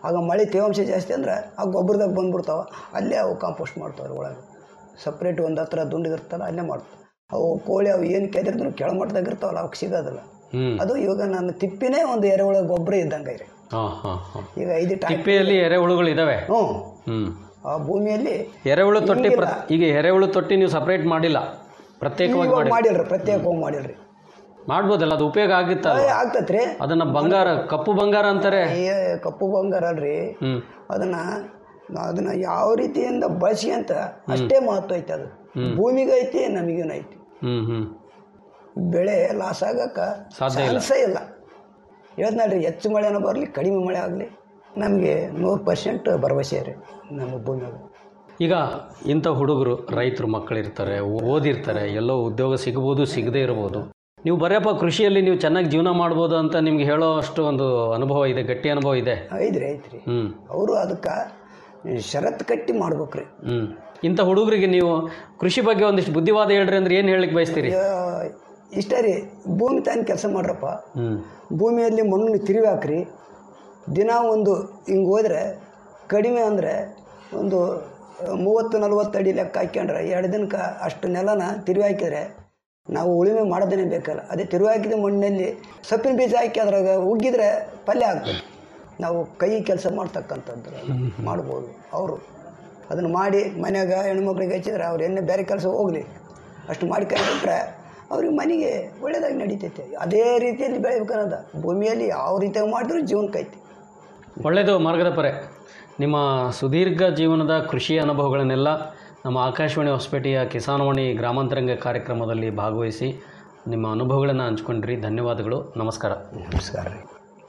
J: ಆಗ ಮಳೆ ತೇವಾಂಶ ಜಾಸ್ತಿ ಅಂದ್ರೆ ಆ ಗೊಬ್ಬರದಾಗ ಬಂದ್ಬಿಡ್ತಾವೆ ಅಲ್ಲೇ ಅವು ಕಾಂಪೋಸ್ಟ್ ಮಾಡ್ತಾವ್ರೆ ಒಳಗೆ ಸಪ್ರೇಟ್ ಒಂದು ಹತ್ರ ದುಂಡಿಗೆ ಇರ್ತಲ್ಲ ಅಲ್ಲೇ ಮಾಡ್ತಾವೆ ಅವು ಕೋಳಿ ಅವು ಏನು ಕೆದರಿದ್ರು ಕೆಳಮಟ್ಟದಾಗ ಇರ್ತಾವಲ್ಲ ಅವಕ್ಕೆ ಸಿಗೋದಿಲ್ಲ
I: ಹ್ಮ್
J: ಅದು ಇವಾಗ ನನ್ನ ತಿಪ್ಪಿನೇ ಒಂದು ಎರೆಹುಳ ಗೊಬ್ಬರ ಇದ್ದಂಗೆ ರೀ
I: ಹಾ ಹಾ ಹಾ
J: ಈಗ ಐದು ಟ್ಯಾಂಕ್
I: ತಿಪ್ಪೆಯಲ್ಲಿ ಎರೆಹುಳುಗಳು ಇದಾವೆ
J: ಹ್ಞೂ
I: ಹ್ಮ್
J: ಆ ಭೂಮಿಯಲ್ಲಿ
I: ಎರೆಹುಳು ತೊಟ್ಟಿ
J: ಹಿಂಗಿಲ್ಲ.
I: ಪ್ರ- ಈಗ ಎರೆಹುಳು ತೊಟ್ಟಿ ನೀವು ಸಪ್ರೇಟ್ ಮಾಡಿಲ್ಲ ಪ್ರತ್ಯೇಕವಾಗಿ
J: ಇವಾಗ
I: ಮಾಡಿ
J: ಮಾಡಿಲ್ರಿ ಪ್ರತ್ಯೇಕವಾಗಿ ಮಾಡಿಲ್ರಿ
I: ಮಾಡ್ಬೋದಲ್ಲ ಅದು ಉಪಯೋಗ ಆಗುತ್ತಲ್ಲ
J: ಆಗ್ತತ್ರಿ
I: ಅದನ್ನ ಬಂಗಾರ ಕಪ್ಪು ಬಂಗಾರ ಅಂತಾರೆ
J: ಈ ಕಪ್ಪು ಬಂಗಾರ ಅಲ್ರಿ
I: ಹ್ಮ್
J: ಅದನ್ನ ಅದನ್ನ ಯಾವ ರೀತಿಯಿಂದ ಬಳಸಿ ಅಂತ ಅಷ್ಟೇ ಮಹತ್ವ ಐತೆ ಅದು ಭೂಮಿಗೂ ಐತಿ ನಮಗೂ ಐತಿ
I: ಹ್ಮ್ ಹ್ಮ್
J: ಬೆಳೆ ಲಾಸ್ ಆಗಕ್ಕ
I: ಸಾಧ್ಯ ಇಲ್ಲ.
J: ಚಾನ್ಸೇ ಇಲ್ಲ ಹೇಳ್ದ್ನಲ್ರಿ ಹೆಚ್ಚು ಮಳೆನೂ ಬರಲಿ ಕಡಿಮೆ ಮಳೆ ಆಗಲಿ ನಮಗೆ ನೂರು ಪರ್ಸೆಂಟ್ ಭರವಸೆ ರೀ ನಮ್ಮ ಭೂಮಿಯಾಗ
I: ಈಗ ಇಂಥ ಹುಡುಗರು ರೈತರು ಮಕ್ಕಳಿರ್ತಾರೆ ಓದಿರ್ತಾರೆ ಎಲ್ಲೋ ಉದ್ಯೋಗ ಸಿಗ್ಬೋದು ಸಿಗದೇ ಇರ್ಬೋದು ನೀವು ಬರಪ್ಪ ಕೃಷಿಯಲ್ಲಿ ನೀವು ಚೆನ್ನಾಗಿ ಜೀವನ ಮಾಡ್ಬೋದು ಅಂತ ನಿಮ್ಗೆ ಹೇಳೋ ಅಷ್ಟು ಒಂದು ಅನುಭವ ಇದೆ ಗಟ್ಟಿ ಅನುಭವ ಇದೆ
J: ಐತ್ರಿ ಐತ್ರಿ
I: ಹ್ಮ್
J: ಅವರು ಅದಕ್ಕೆ ಷರತ್ತು ಕಟ್ಟಿ ಮಾಡ್ಬೇಕ್ರಿ
I: ಹ್ಮ್ ಇಂಥ ಹುಡುಗರಿಗೆ ನೀವು ಕೃಷಿ ಬಗ್ಗೆ ಒಂದಿಷ್ಟು ಬುದ್ಧಿವಾದ ಹೇಳ್ರಿ ಅಂದ್ರೆ ಏನು ಹೇಳಲಿಕ್ಕೆ ಬಯಸ್ತೀರಿ
J: ಆ, ಇಷ್ಟೇ ರೀ ಭೂಮಿ ತಾನು ಕೆಲಸ ಮಾಡ್ರಪ್ಪ
I: ಹ್ಮ್
J: ಭೂಮಿಯಲ್ಲಿ ಮಣ್ಣು ತಿರುವಿ ಹಾಕ್ರಿ ದಿನ ಒಂದು ಹಿಂಗೆ ಹೋದ್ರೆ ಕಡಿಮೆ ಅಂದರೆ ಒಂದು ಮೂವತ್ತು ನಲ್ವತ್ತು ಅಡಿ ಲೆಕ್ಕ ಹಾಕ್ಯಂಡ್ರೆ ಎರಡು ದಿನಕ್ಕೆ ಅಷ್ಟು ನೆಲನ ತಿರುವಿ ಹಾಕಿದ್ರೆ ನಾವು ಉಳುಮೆ ಮಾಡೋದೇ ಬೇಕಲ್ಲ ಅದೇ ತಿರುವಿ ಹಾಕಿದ ಮಣ್ಣಲ್ಲಿ ಸೊಪ್ಪಿನ ಬೀಜ ಹಾಕಿ ಅದ್ರಾಗ ಉಗ್ಗಿದ್ರೆ ಪಲ್ಯ ಆಗ್ತದೆ ನಾವು ಕೈ ಕೆಲಸ ಮಾಡ್ತಕ್ಕಂಥದ್ದು ಮಾಡ್ಬೋದು ಅವರು ಅದನ್ನು ಮಾಡಿ ಮನ್ಯಾಗ ಹೆಣ್ಮಕ್ಳಿಗೆ ಹಚ್ಚಿದ್ರೆ ಅವ್ರು ಎಣ್ಣೆ ಬೇರೆ ಕೆಲಸ ಹೋಗಲಿ ಅಷ್ಟು ಮಾಡ್ಕೊಂಡ್ಬಿಟ್ರೆ ಅವ್ರಿಗೆ ಮನೆಗೆ ಒಳ್ಳೇದಾಗಿ ನಡೀತೈತೆ ಅದೇ ರೀತಿಯಲ್ಲಿ ಬೆಳಿಬೇಕನ್ನೋದು ಭೂಮಿಯಲ್ಲಿ ಯಾವ ರೀತಿಯಾಗಿ ಮಾಡಿದ್ರು ಜೀವನಕ್ಕೆ ಐತಿ
I: ಒಳ್ಳೆಯದು ಮಾರ್ಗದ ಪರೆ ನಿಮ್ಮ ಸುದೀರ್ಘ ಜೀವನದ ಕೃಷಿ ಅನುಭವಗಳನ್ನೆಲ್ಲ ನಮ್ಮ ಆಕಾಶವಾಣಿ ಹೊಸಪೇಟೆಯ ಕಿಸಾನವಾಣಿ ಗ್ರಾಮಾಂತರಂಗ ಕಾರ್ಯಕ್ರಮದಲ್ಲಿ ಭಾಗವಹಿಸಿ ನಿಮ್ಮ ಅನುಭವಗಳನ್ನು ಹಂಚ್ಕೊಂಡ್ರಿ ಧನ್ಯವಾದಗಳು ನಮಸ್ಕಾರ
J: ನಮಸ್ಕಾರ ರೀ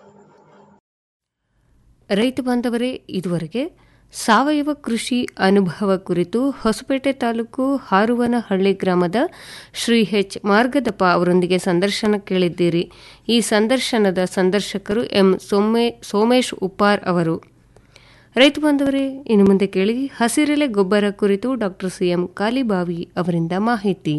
H: ರೈತ ಬಾಂಧವರೇ ಇದುವರೆಗೆ ಸಾವಯವ ಕೃಷಿ ಅನುಭವ ಕುರಿತು ಹೊಸಪೇಟೆ ತಾಲೂಕು ಹಾರುವನಹಳ್ಳಿ ಗ್ರಾಮದ ಶ್ರೀ ಎಚ್ ಮಾರ್ಗದಪ್ಪ ಅವರೊಂದಿಗೆ ಸಂದರ್ಶನ ಕೇಳಿದ್ದೀರಿ ಈ ಸಂದರ್ಶನದ ಸಂದರ್ಶಕರು ಎಂ ಸೋಮೇ ಸೋಮೇಶ್ ಉಪ್ಪಾರ್ ಅವರು ರೈತ ಬಾಂಧವರೇ ಇನ್ನು ಮುಂದೆ ಕೇಳಿ ಹಸಿರೆಲೆ ಗೊಬ್ಬರ ಕುರಿತು ಡಾಕ್ಟರ್ ಸಿಎಂ ಕಾಲಿಬಾವಿ ಅವರಿಂದ ಮಾಹಿತಿ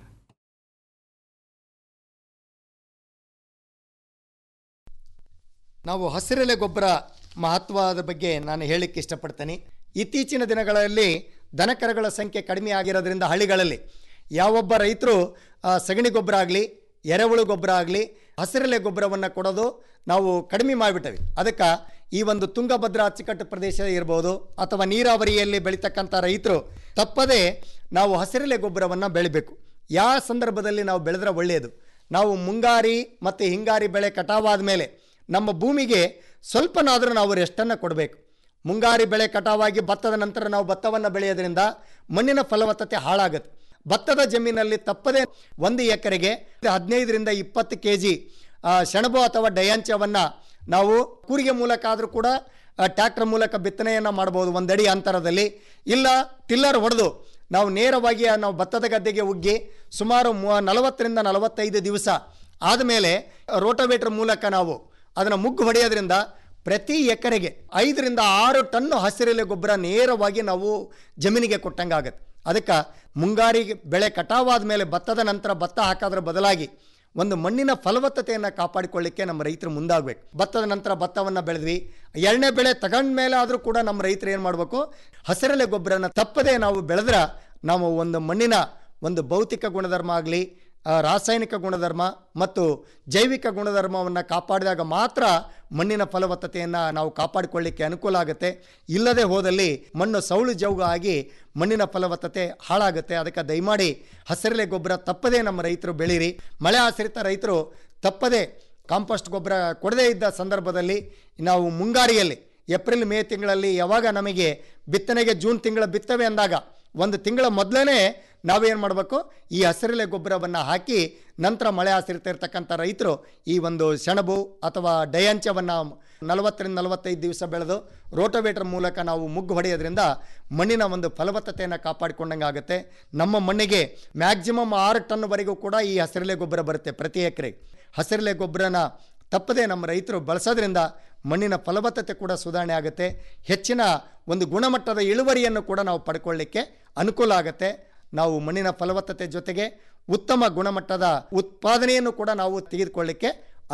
K: ನಾವು ಹಸಿರೆಲೆ ಗೊಬ್ಬರ ಮಹತ್ವದ ಬಗ್ಗೆ ನಾನು ಹೇಳಲಿಕ್ಕೆ ಇಷ್ಟಪಡ್ತೇನೆ ಇತ್ತೀಚಿನ ದಿನಗಳಲ್ಲಿ ದನಕರಗಳ ಸಂಖ್ಯೆ ಕಡಿಮೆ ಆಗಿರೋದ್ರಿಂದ ಹಳ್ಳಿಗಳಲ್ಲಿ ಯಾವೊಬ್ಬ ರೈತರು ಆ, ಸಗಣಿ ಗೊಬ್ಬರ ಆಗಲಿ ಎರೆಹುಳು ಗೊಬ್ಬರ ಆಗಲಿ ಹಸಿರೆಲೆ ಗೊಬ್ಬರವನ್ನು ಕೊಡೋದು ನಾವು ಕಡಿಮೆ ಮಾಡಿಬಿಟ್ಟವಿ ಅದಕ್ಕೆ ಈ ಒಂದು ತುಂಗಭದ್ರಾ ಅಚ್ಚುಕಟ್ಟು ಪ್ರದೇಶ ಇರ್ಬೋದು ಅಥವಾ ನೀರಾವರಿಯಲ್ಲಿ ಬೆಳೀತಕ್ಕಂಥ ರೈತರು ತಪ್ಪದೇ ನಾವು ಹಸಿರೆಲೆ ಗೊಬ್ಬರವನ್ನು ಬೆಳಿಬೇಕು ಯಾವ ಸಂದರ್ಭದಲ್ಲಿ ನಾವು ಬೆಳೆದ್ರೆ ಒಳ್ಳೆಯದು ನಾವು ಮುಂಗಾರಿ ಮತ್ತು ಹಿಂಗಾರಿ ಬೆಳೆ ಕಟಾವಾದ ಮೇಲೆ ನಮ್ಮ ಭೂಮಿಗೆ ಸ್ವಲ್ಪನಾದರೂ ನಾವು ರೆಸ್ಟನ್ನು ಕೊಡಬೇಕು ಮುಂಗಾರಿ ಬೆಳೆ ಕಟಾವಾಗಿ ಭತ್ತದ ನಂತರ ನಾವು ಭತ್ತವನ್ನು ಬೆಳೆಯೋದ್ರಿಂದ ಮಣ್ಣಿನ ಫಲವತ್ತತೆ ಹಾಳಾಗುತ್ತೆ ಭತ್ತದ ಜಮೀನಲ್ಲಿ ತಪ್ಪದೆ ಒಂದು ಎಕರೆಗೆ ಹದಿನೈದರಿಂದ ಇಪ್ಪತ್ತು ಕೆ ಜಿ ಸೆಣಬು ಅಥವಾ ಡಯಾಂಚವನ್ನು ನಾವು ಕೂರಿಗೆ ಮೂಲಕ ಆದರೂ ಕೂಡ ಟ್ರ್ಯಾಕ್ಟರ್ ಮೂಲಕ ಬಿತ್ತನೆಯನ್ನು ಮಾಡ್ಬೋದು ಒಂದಡಿ ಅಂತರದಲ್ಲಿ ಇಲ್ಲ ಟಿಲ್ಲರ್ ಹೊಡೆದು ನಾವು ನೇರವಾಗಿ ಆ ನಾವು ಭತ್ತದ ಗದ್ದೆಗೆ ಉಗ್ಗಿ ಸುಮಾರು ಮೂ ನಲವತ್ತರಿಂದ ನಲವತ್ತೈದು ದಿವಸ ಆದಮೇಲೆ ರೋಟೋವೇಟರ್ ಮೂಲಕ ನಾವು ಅದನ್ನು ಮುಗ್ಗು ಹೊಡೆಯೋದ್ರಿಂದ ಪ್ರತಿ ಎಕರೆಗೆ ಐದರಿಂದ ಆರು ಟನ್ನು ಹಸಿರೆಲೆ ಗೊಬ್ಬರ ನೇರವಾಗಿ ನಾವು ಜಮೀನಿಗೆ ಕೊಟ್ಟಂಗಾಗತ್ತೆ ಅದಕ್ಕೆ ಮುಂಗಾರಿ ಬೆಳೆ ಕಟಾವಾದ ಮೇಲೆ ಭತ್ತದ ನಂತರ ಭತ್ತ ಹಾಕೋದ್ರ ಬದಲಾಗಿ ಒಂದು ಮಣ್ಣಿನ ಫಲವತ್ತತೆಯನ್ನು ಕಾಪಾಡಿಕೊಳ್ಳಿಕ್ಕೆ ನಮ್ಮ ರೈತರು ಮುಂದಾಗಬೇಕು ಭತ್ತದ ನಂತರ ಭತ್ತವನ್ನು ಬೆಳೆದ್ವಿ ಎರಡನೇ ಬೆಳೆ ತಗೊಂಡ ಮೇಲೆ ಆದರೂ ಕೂಡ ನಮ್ಮ ರೈತರು ಏನು ಮಾಡಬೇಕು ಹಸಿರೆಲೆ ಗೊಬ್ಬರನ ತಪ್ಪದೇ ನಾವು ಬೆಳೆದ್ರೆ ನಾವು ಒಂದು ಮಣ್ಣಿನ ಒಂದು ಭೌತಿಕ ಗುಣಧರ್ಮ ಆಗಲಿ ರಾಸಾಯನಿಕ ಗುಣಧರ್ಮ ಮತ್ತು ಜೈವಿಕ ಗುಣಧರ್ಮವನ್ನು ಕಾಪಾಡಿದಾಗ ಮಾತ್ರ ಮಣ್ಣಿನ ಫಲವತ್ತತೆಯನ್ನು ನಾವು ಕಾಪಾಡಿಕೊಳ್ಳಿಕ್ಕೆ ಅನುಕೂಲ ಆಗುತ್ತೆ ಇಲ್ಲದೆ ಹೋದಲ್ಲಿ ಮಣ್ಣು ಸೌಳು ಜೌಗ ಆಗಿ ಮಣ್ಣಿನ ಫಲವತ್ತತೆ ಹಾಳಾಗುತ್ತೆ ಅದಕ್ಕೆ ದಯಮಾಡಿ ಹಸಿರೆಲೆ ಗೊಬ್ಬರ ತಪ್ಪದೇ ನಮ್ಮ ರೈತರು ಬೆಳೀರಿ ಮಳೆ ಆಶ್ರಿತ ರೈತರು ತಪ್ಪದೇ ಕಾಂಪೋಸ್ಟ್ ಗೊಬ್ಬರ ಕೊಡದೇ ಇದ್ದ ಸಂದರ್ಭದಲ್ಲಿ ನಾವು ಮುಂಗಾರಿಯಲ್ಲಿ ಏಪ್ರಿಲ್ ಮೇ ತಿಂಗಳಲ್ಲಿ ಯಾವಾಗ ನಮಗೆ ಬಿತ್ತನೆಗೆ ಜೂನ್ ತಿಂಗಳ ಬಿತ್ತವೆ ಅಂದಾಗ ಒಂದು ತಿಂಗಳ ಮೊದಲೇ ನಾವೇನು ಮಾಡಬೇಕು ಈ ಹಸಿರೆಲೆ ಗೊಬ್ಬರವನ್ನು ಹಾಕಿ ನಂತರ ಮಳೆ ಆಶ್ರಿತ ಇರ್ತಕ್ಕಂಥ ರೈತರು ಈ ಒಂದು ಸೆಣಬು ಅಥವಾ ಡಯಾಂಚವನ್ನು ನಲವತ್ತರಿಂದ ನಲವತ್ತೈದು ದಿವಸ ಬೆಳೆದು ರೋಟೋವೇಟರ್ ಮೂಲಕ ನಾವು ಮುಗ್ಗು ಹೊಡೆಯೋದ್ರಿಂದ ಮಣ್ಣಿನ ಒಂದು ಫಲವತ್ತತೆಯನ್ನು ಕಾಪಾಡಿಕೊಂಡಂಗೆ ಆಗುತ್ತೆ ನಮ್ಮ ಮಣ್ಣಿಗೆ ಮ್ಯಾಕ್ಸಿಮಮ್ ಆರು ಟನ್ವರೆಗೂ ಕೂಡ ಈ ಹಸಿರೆಲೆ ಗೊಬ್ಬರ ಬರುತ್ತೆ ಪ್ರತಿ ಎಕರೆಗೆ ಹಸಿರೆಲೆ ಗೊಬ್ಬರನ ತಪ್ಪದೆ ನಮ್ಮ ರೈತರು ಬಳಸೋದ್ರಿಂದ ಮಣ್ಣಿನ ಫಲವತ್ತತೆ ಕೂಡ ಸುಧಾರಣೆ ಆಗುತ್ತೆ ಹೆಚ್ಚಿನ ಒಂದು ಗುಣಮಟ್ಟದ ಇಳುವರಿಯನ್ನು ಕೂಡ ನಾವು ಪಡ್ಕೊಳ್ಳಿಕ್ಕೆ ಅನುಕೂಲ ಆಗುತ್ತೆ ನಾವು ಮಣ್ಣಿನ ಫಲವತ್ತತೆ ಜೊತೆಗೆ ಉತ್ತಮ ಗುಣಮಟ್ಟದ ಉತ್ಪಾದನೆಯನ್ನು ಕೂಡ ನಾವು ತೆಗೆದುಕೊಳ್ಳಿಕ್ಕೆ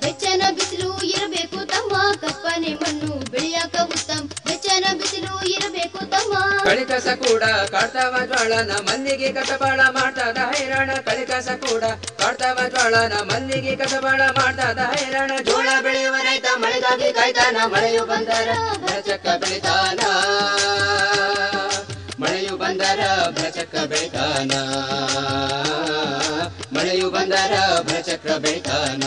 L: ಬೆಚ್ಚನ ಬಿಸಿಲು ಇರಬೇಕು ತಮ್ಮ ಕಪ್ಪನೆ ಮಣ್ಣು ಬೆಳೆಯಾಕ ಉತ್ತಮ ಬೆಚ್ಚನ ಬಿಸಿಲು ಇರಬೇಕು ತಮ್ಮ
M: ಕಳಿಕಸ ಕೂಡ ಕಾಡ್ತಾವ ಜ್ವಾಳನ ಮಲ್ಲಿಗೆ ಕಸಬಾಳ ಮಾಡ್ತದ ಹೈರಾಣ ಕಳಿಕಸ ಕೂಡ ಕಾಡ್ತಾವ ಜ್ವಾಳನ ಮಲ್ಲಿಗೆ ಕಸಬಾಳ ಮಾಡ್ತದ ಹೈರಾಣ ಜೋಳ ಬೆಳೆಯುವ ರೈತ ಮಳೆಗಾಗಿ ಕಾಯ್ತಾನ ಮಳೆಯು ಬಂದರ ಭರಚಕ್ಕ ಬೆಳಿತಾನ ಮಳೆಯು ಬಂದರ ಭರಚಕ್ಕ ಬೆಳಿತಾನ ಮಳೆಯು ಬಂದರ ಭರಚಕ್ರ ಬೆಳಿತಾನ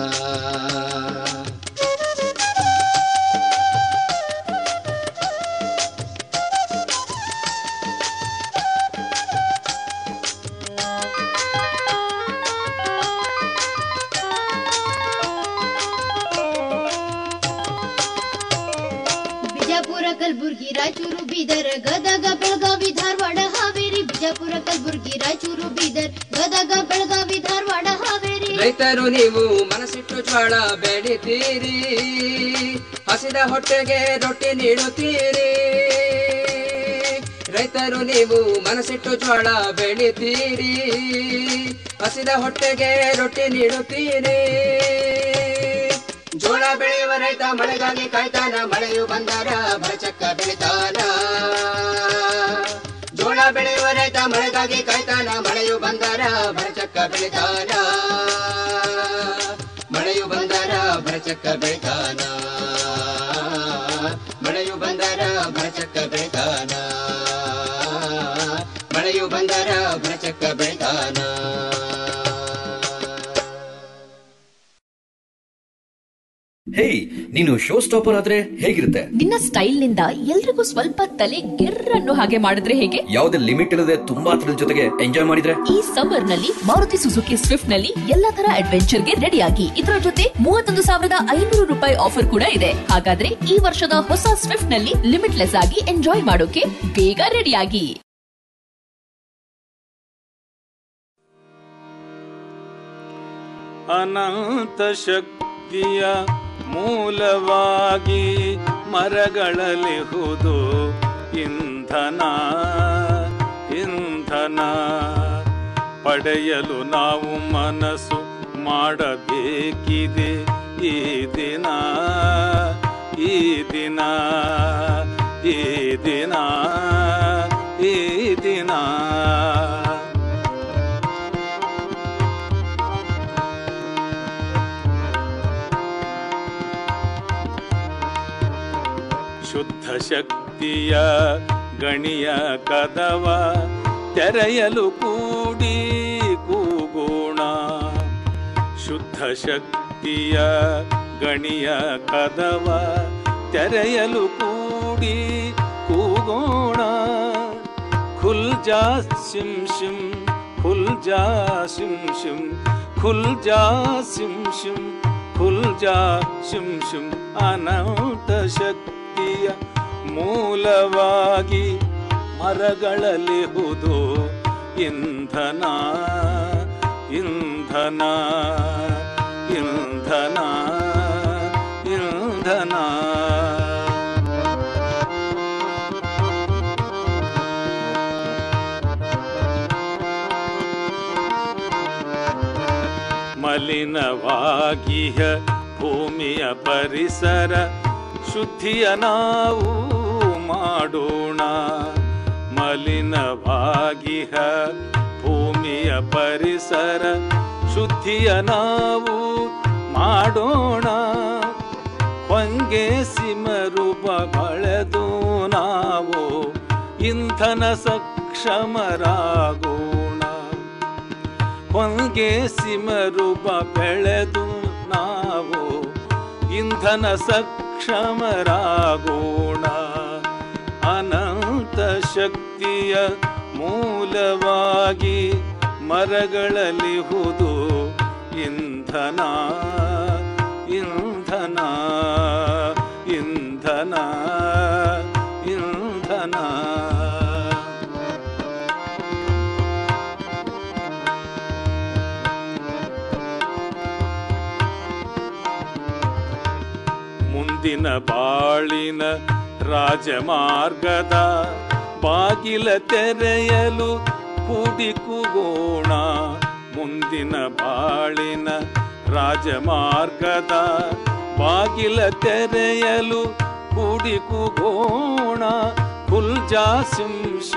L: ಬಿಜಾಪುರ ಕಲಬುರ್ಗಿ ರಾಯಚೂರು ಬೀದರ್ ಗದಗ ಬೆಳಗಾವಿ ಧಾರವಾಡ ಹಾವೇರಿ ಬಿಜಾಪುರ ಕಲಬುರ್ಗಿ ರಾಯಚೂರು ಬೀದರ್ ಗದಗ ಬೆಳಗಾವಿ ಧಾರವಾಡ ಹಾವೇರಿ
M: ರೈತರು ನೀವು ಮನಸ್ಸಿಟ್ಟು ಜ್ವಾಳ ಬೆಳಿತೀರಿ ಹಸಿದ ಹೊಟ್ಟೆಗೆ ರೊಟ್ಟಿ ನೀಡುತ್ತೀರಿ ರೈತರು ನೀವು ಮನಸ್ಸಿಟ್ಟು ಜ್ವಾಳ ಬೆಳಿತೀರಿ ಹಸಿದ ಹೊಟ್ಟೆಗೆ ರೊಟ್ಟಿ ನೀಡುತ್ತೀರಿ ಜೋಳ ಬೆಳೆಯುವ ರೈತ ಮಳೆಗಾಗಿ ಕಾಯ್ತಾನ ಮಳೆಯು ಬಂದಾರ ಬರಚಕ್ಕ ಬೆಳಿತಾನ ಜೋಳ ಬೆಳೆಯುವ ರೈತ ಮಳೆಗಾಗಿ ಕಾಯ್ತಾನ ಮಳೆಯು ಬಂದಾರ ಬರಚಕ್ಕ ಬೆಳಿತಾನ ಮಳೆಯು ಬಂದಾರ ಬರಚಕ್ಕ ಬೆಳಿತಾನ ಮಳೆಯು ಬಂದಾರ ಬರಚಕ್ಕ ಬೆಳಿತಾನ ಮಳೆಯು ಬಂದಾರ ಬರಚಕ್ಕ ಬೆಳಿತಾನ
N: ಹೇಯ್ ನೀನು ಶೋ ಸ್ಟಾಪರ್ ಆದ್ರೆ ಹೇಗಿರುತ್ತೆ
O: ನಿನ್ನ ಸ್ಟೈಲ್ ನಿಂದ ಎಲ್ರಿಗೂ ಸ್ವಲ್ಪ ತಲೆ ಗೆರ್ರನ್ನು ಹಾಗೆ ಮಾಡಿದ್ರೆ ಹೇಗೆ
N: ಯಾವುದೇ ಲಿಮಿಟ್ ಇಲ್ಲದೆ ತುಂಬಾ ಥ್ರಿಲ್ ಜೊತೆಗೆ ಎಂಜಾಯ್ ಮಾಡಿದ್ರೆ
O: ಈ ಸಮ್ಮರ್ ನಲ್ಲಿ ಮಾರುತಿ ಸುಜುಕಿ ಸ್ವಿಫ್ಟ್ ನಲ್ಲಿ ಎಲ್ಲಾ ತರ ಅಡ್ವೆಂಚರ್ ಗೆ ರೆಡಿ ಆಗಿ ಇದರ ಜೊತೆ ಮೂವತ್ತೊಂದು ಸಾವಿರದ ಐನೂರು ರೂಪಾಯಿ ಆಫರ್ ಕೂಡ ಇದೆ ಹಾಗಾದ್ರೆ ಈ ವರ್ಷದ ಹೊಸ ಸ್ವಿಫ್ಟ್ ನಲ್ಲಿ ಲಿಮಿಟ್ಲೆಸ್ ಆಗಿ ಎಂಜಾಯ್ ಮಾಡೋಕೆ ಬೇಗ ರೆಡಿ ಆಗಿ
P: ಅನಂತ ಶಕ್ತಿಯ ಮೂಲವಾಗಿ ಮರಗಳಲಿಹುದು ಇಂಧನ ಇಂಧನ ಪಡೆಯಲು ನಾವು ಮನಸ್ಸು ಮಾಡಬೇಕಿದೆ ಈ ದಿನ ಈ ದಿನ ಈ ದಿನ ಈ ದಿನ ಶುದ್ಧ ಶಕ್ತಿಯ ಗಣಿಯ ಕದವ ತೆರೆಯಲು ಕೂಡಿ ಕೂಗೋಣ ಶುದ್ಧ ಶಕ್ತಿಯ ಗಣಿಯ ಕದವ ತೆರೆಯಲು ಕೂಡಿ ಕೂಗೋಣ ಖುಲ್ ಜಾ ಸಿಂ ಶಿಂ ಖುಲ್ ಜಾ ಸಿಂ ಶಿಂ ಖುಲ್ ಜಾ ಸಿಂ ಶಿಂ ಖುಲ್ ಜಾ ಶಿಂ ಶಿಂ ಅನಂತ ಶಕ್ತಿಯ ಮೂಲವಾಗಿ ಮರಗಳಲಿಹುದು ಇಂಧನ ಇಂಧನ ಇಂಧನ ಇಂಧನ ಮಲಿನವಾಗಿಹ ಭೂಮಿಯ ಪರಿಸರ ಶುದ್ಧಿಯ ನಾವು ಮಾಡೋಣ ಮಲಿನವಾಗಿಹ ಭೂಮಿಯ ಪರಿಸರ ಶುದ್ಧಿಯ ನಾವು ಮಾಡೋಣ ಹೊಂಗೆ ಸಿಮರುಬ ಬಳೆದು ನಾವು ಇಂಧನ ಸಕ್ಷಮರಾಗೋಣ ಹೊಂಗೆ ಸಿಮರುಬ ಬೆಳೆದು ನಾವು ಇಂಧನ ಸಕ್ಷಮರಾಗೋಣ ಅನಂತ ಶಕ್ತಿಯ ಮೂಲವಾಗಿ ಮರಗಳಲಿಹುದು ಇಂಧನ ಇಂಧನ ಇಂಧನ ಇಂಧನ ಮುಂದಿನ ಬಾಳಿನ ರಾಜಮಾರ್ಗದ ಬಾಗಿಲ ತೆರೆಯಲು ಕೂಡಿ ಕೂಗೋಣ ಮುಂದಿನ ಬಾಳಿನ ರಾಜಮಾರ್ಗದ ಬಾಗಿಲ ತೆರೆಯಲು ಕೂಡಿ ಕೂಗೋಣ ಕುಲ್ಜಾ ಸಿಂಶ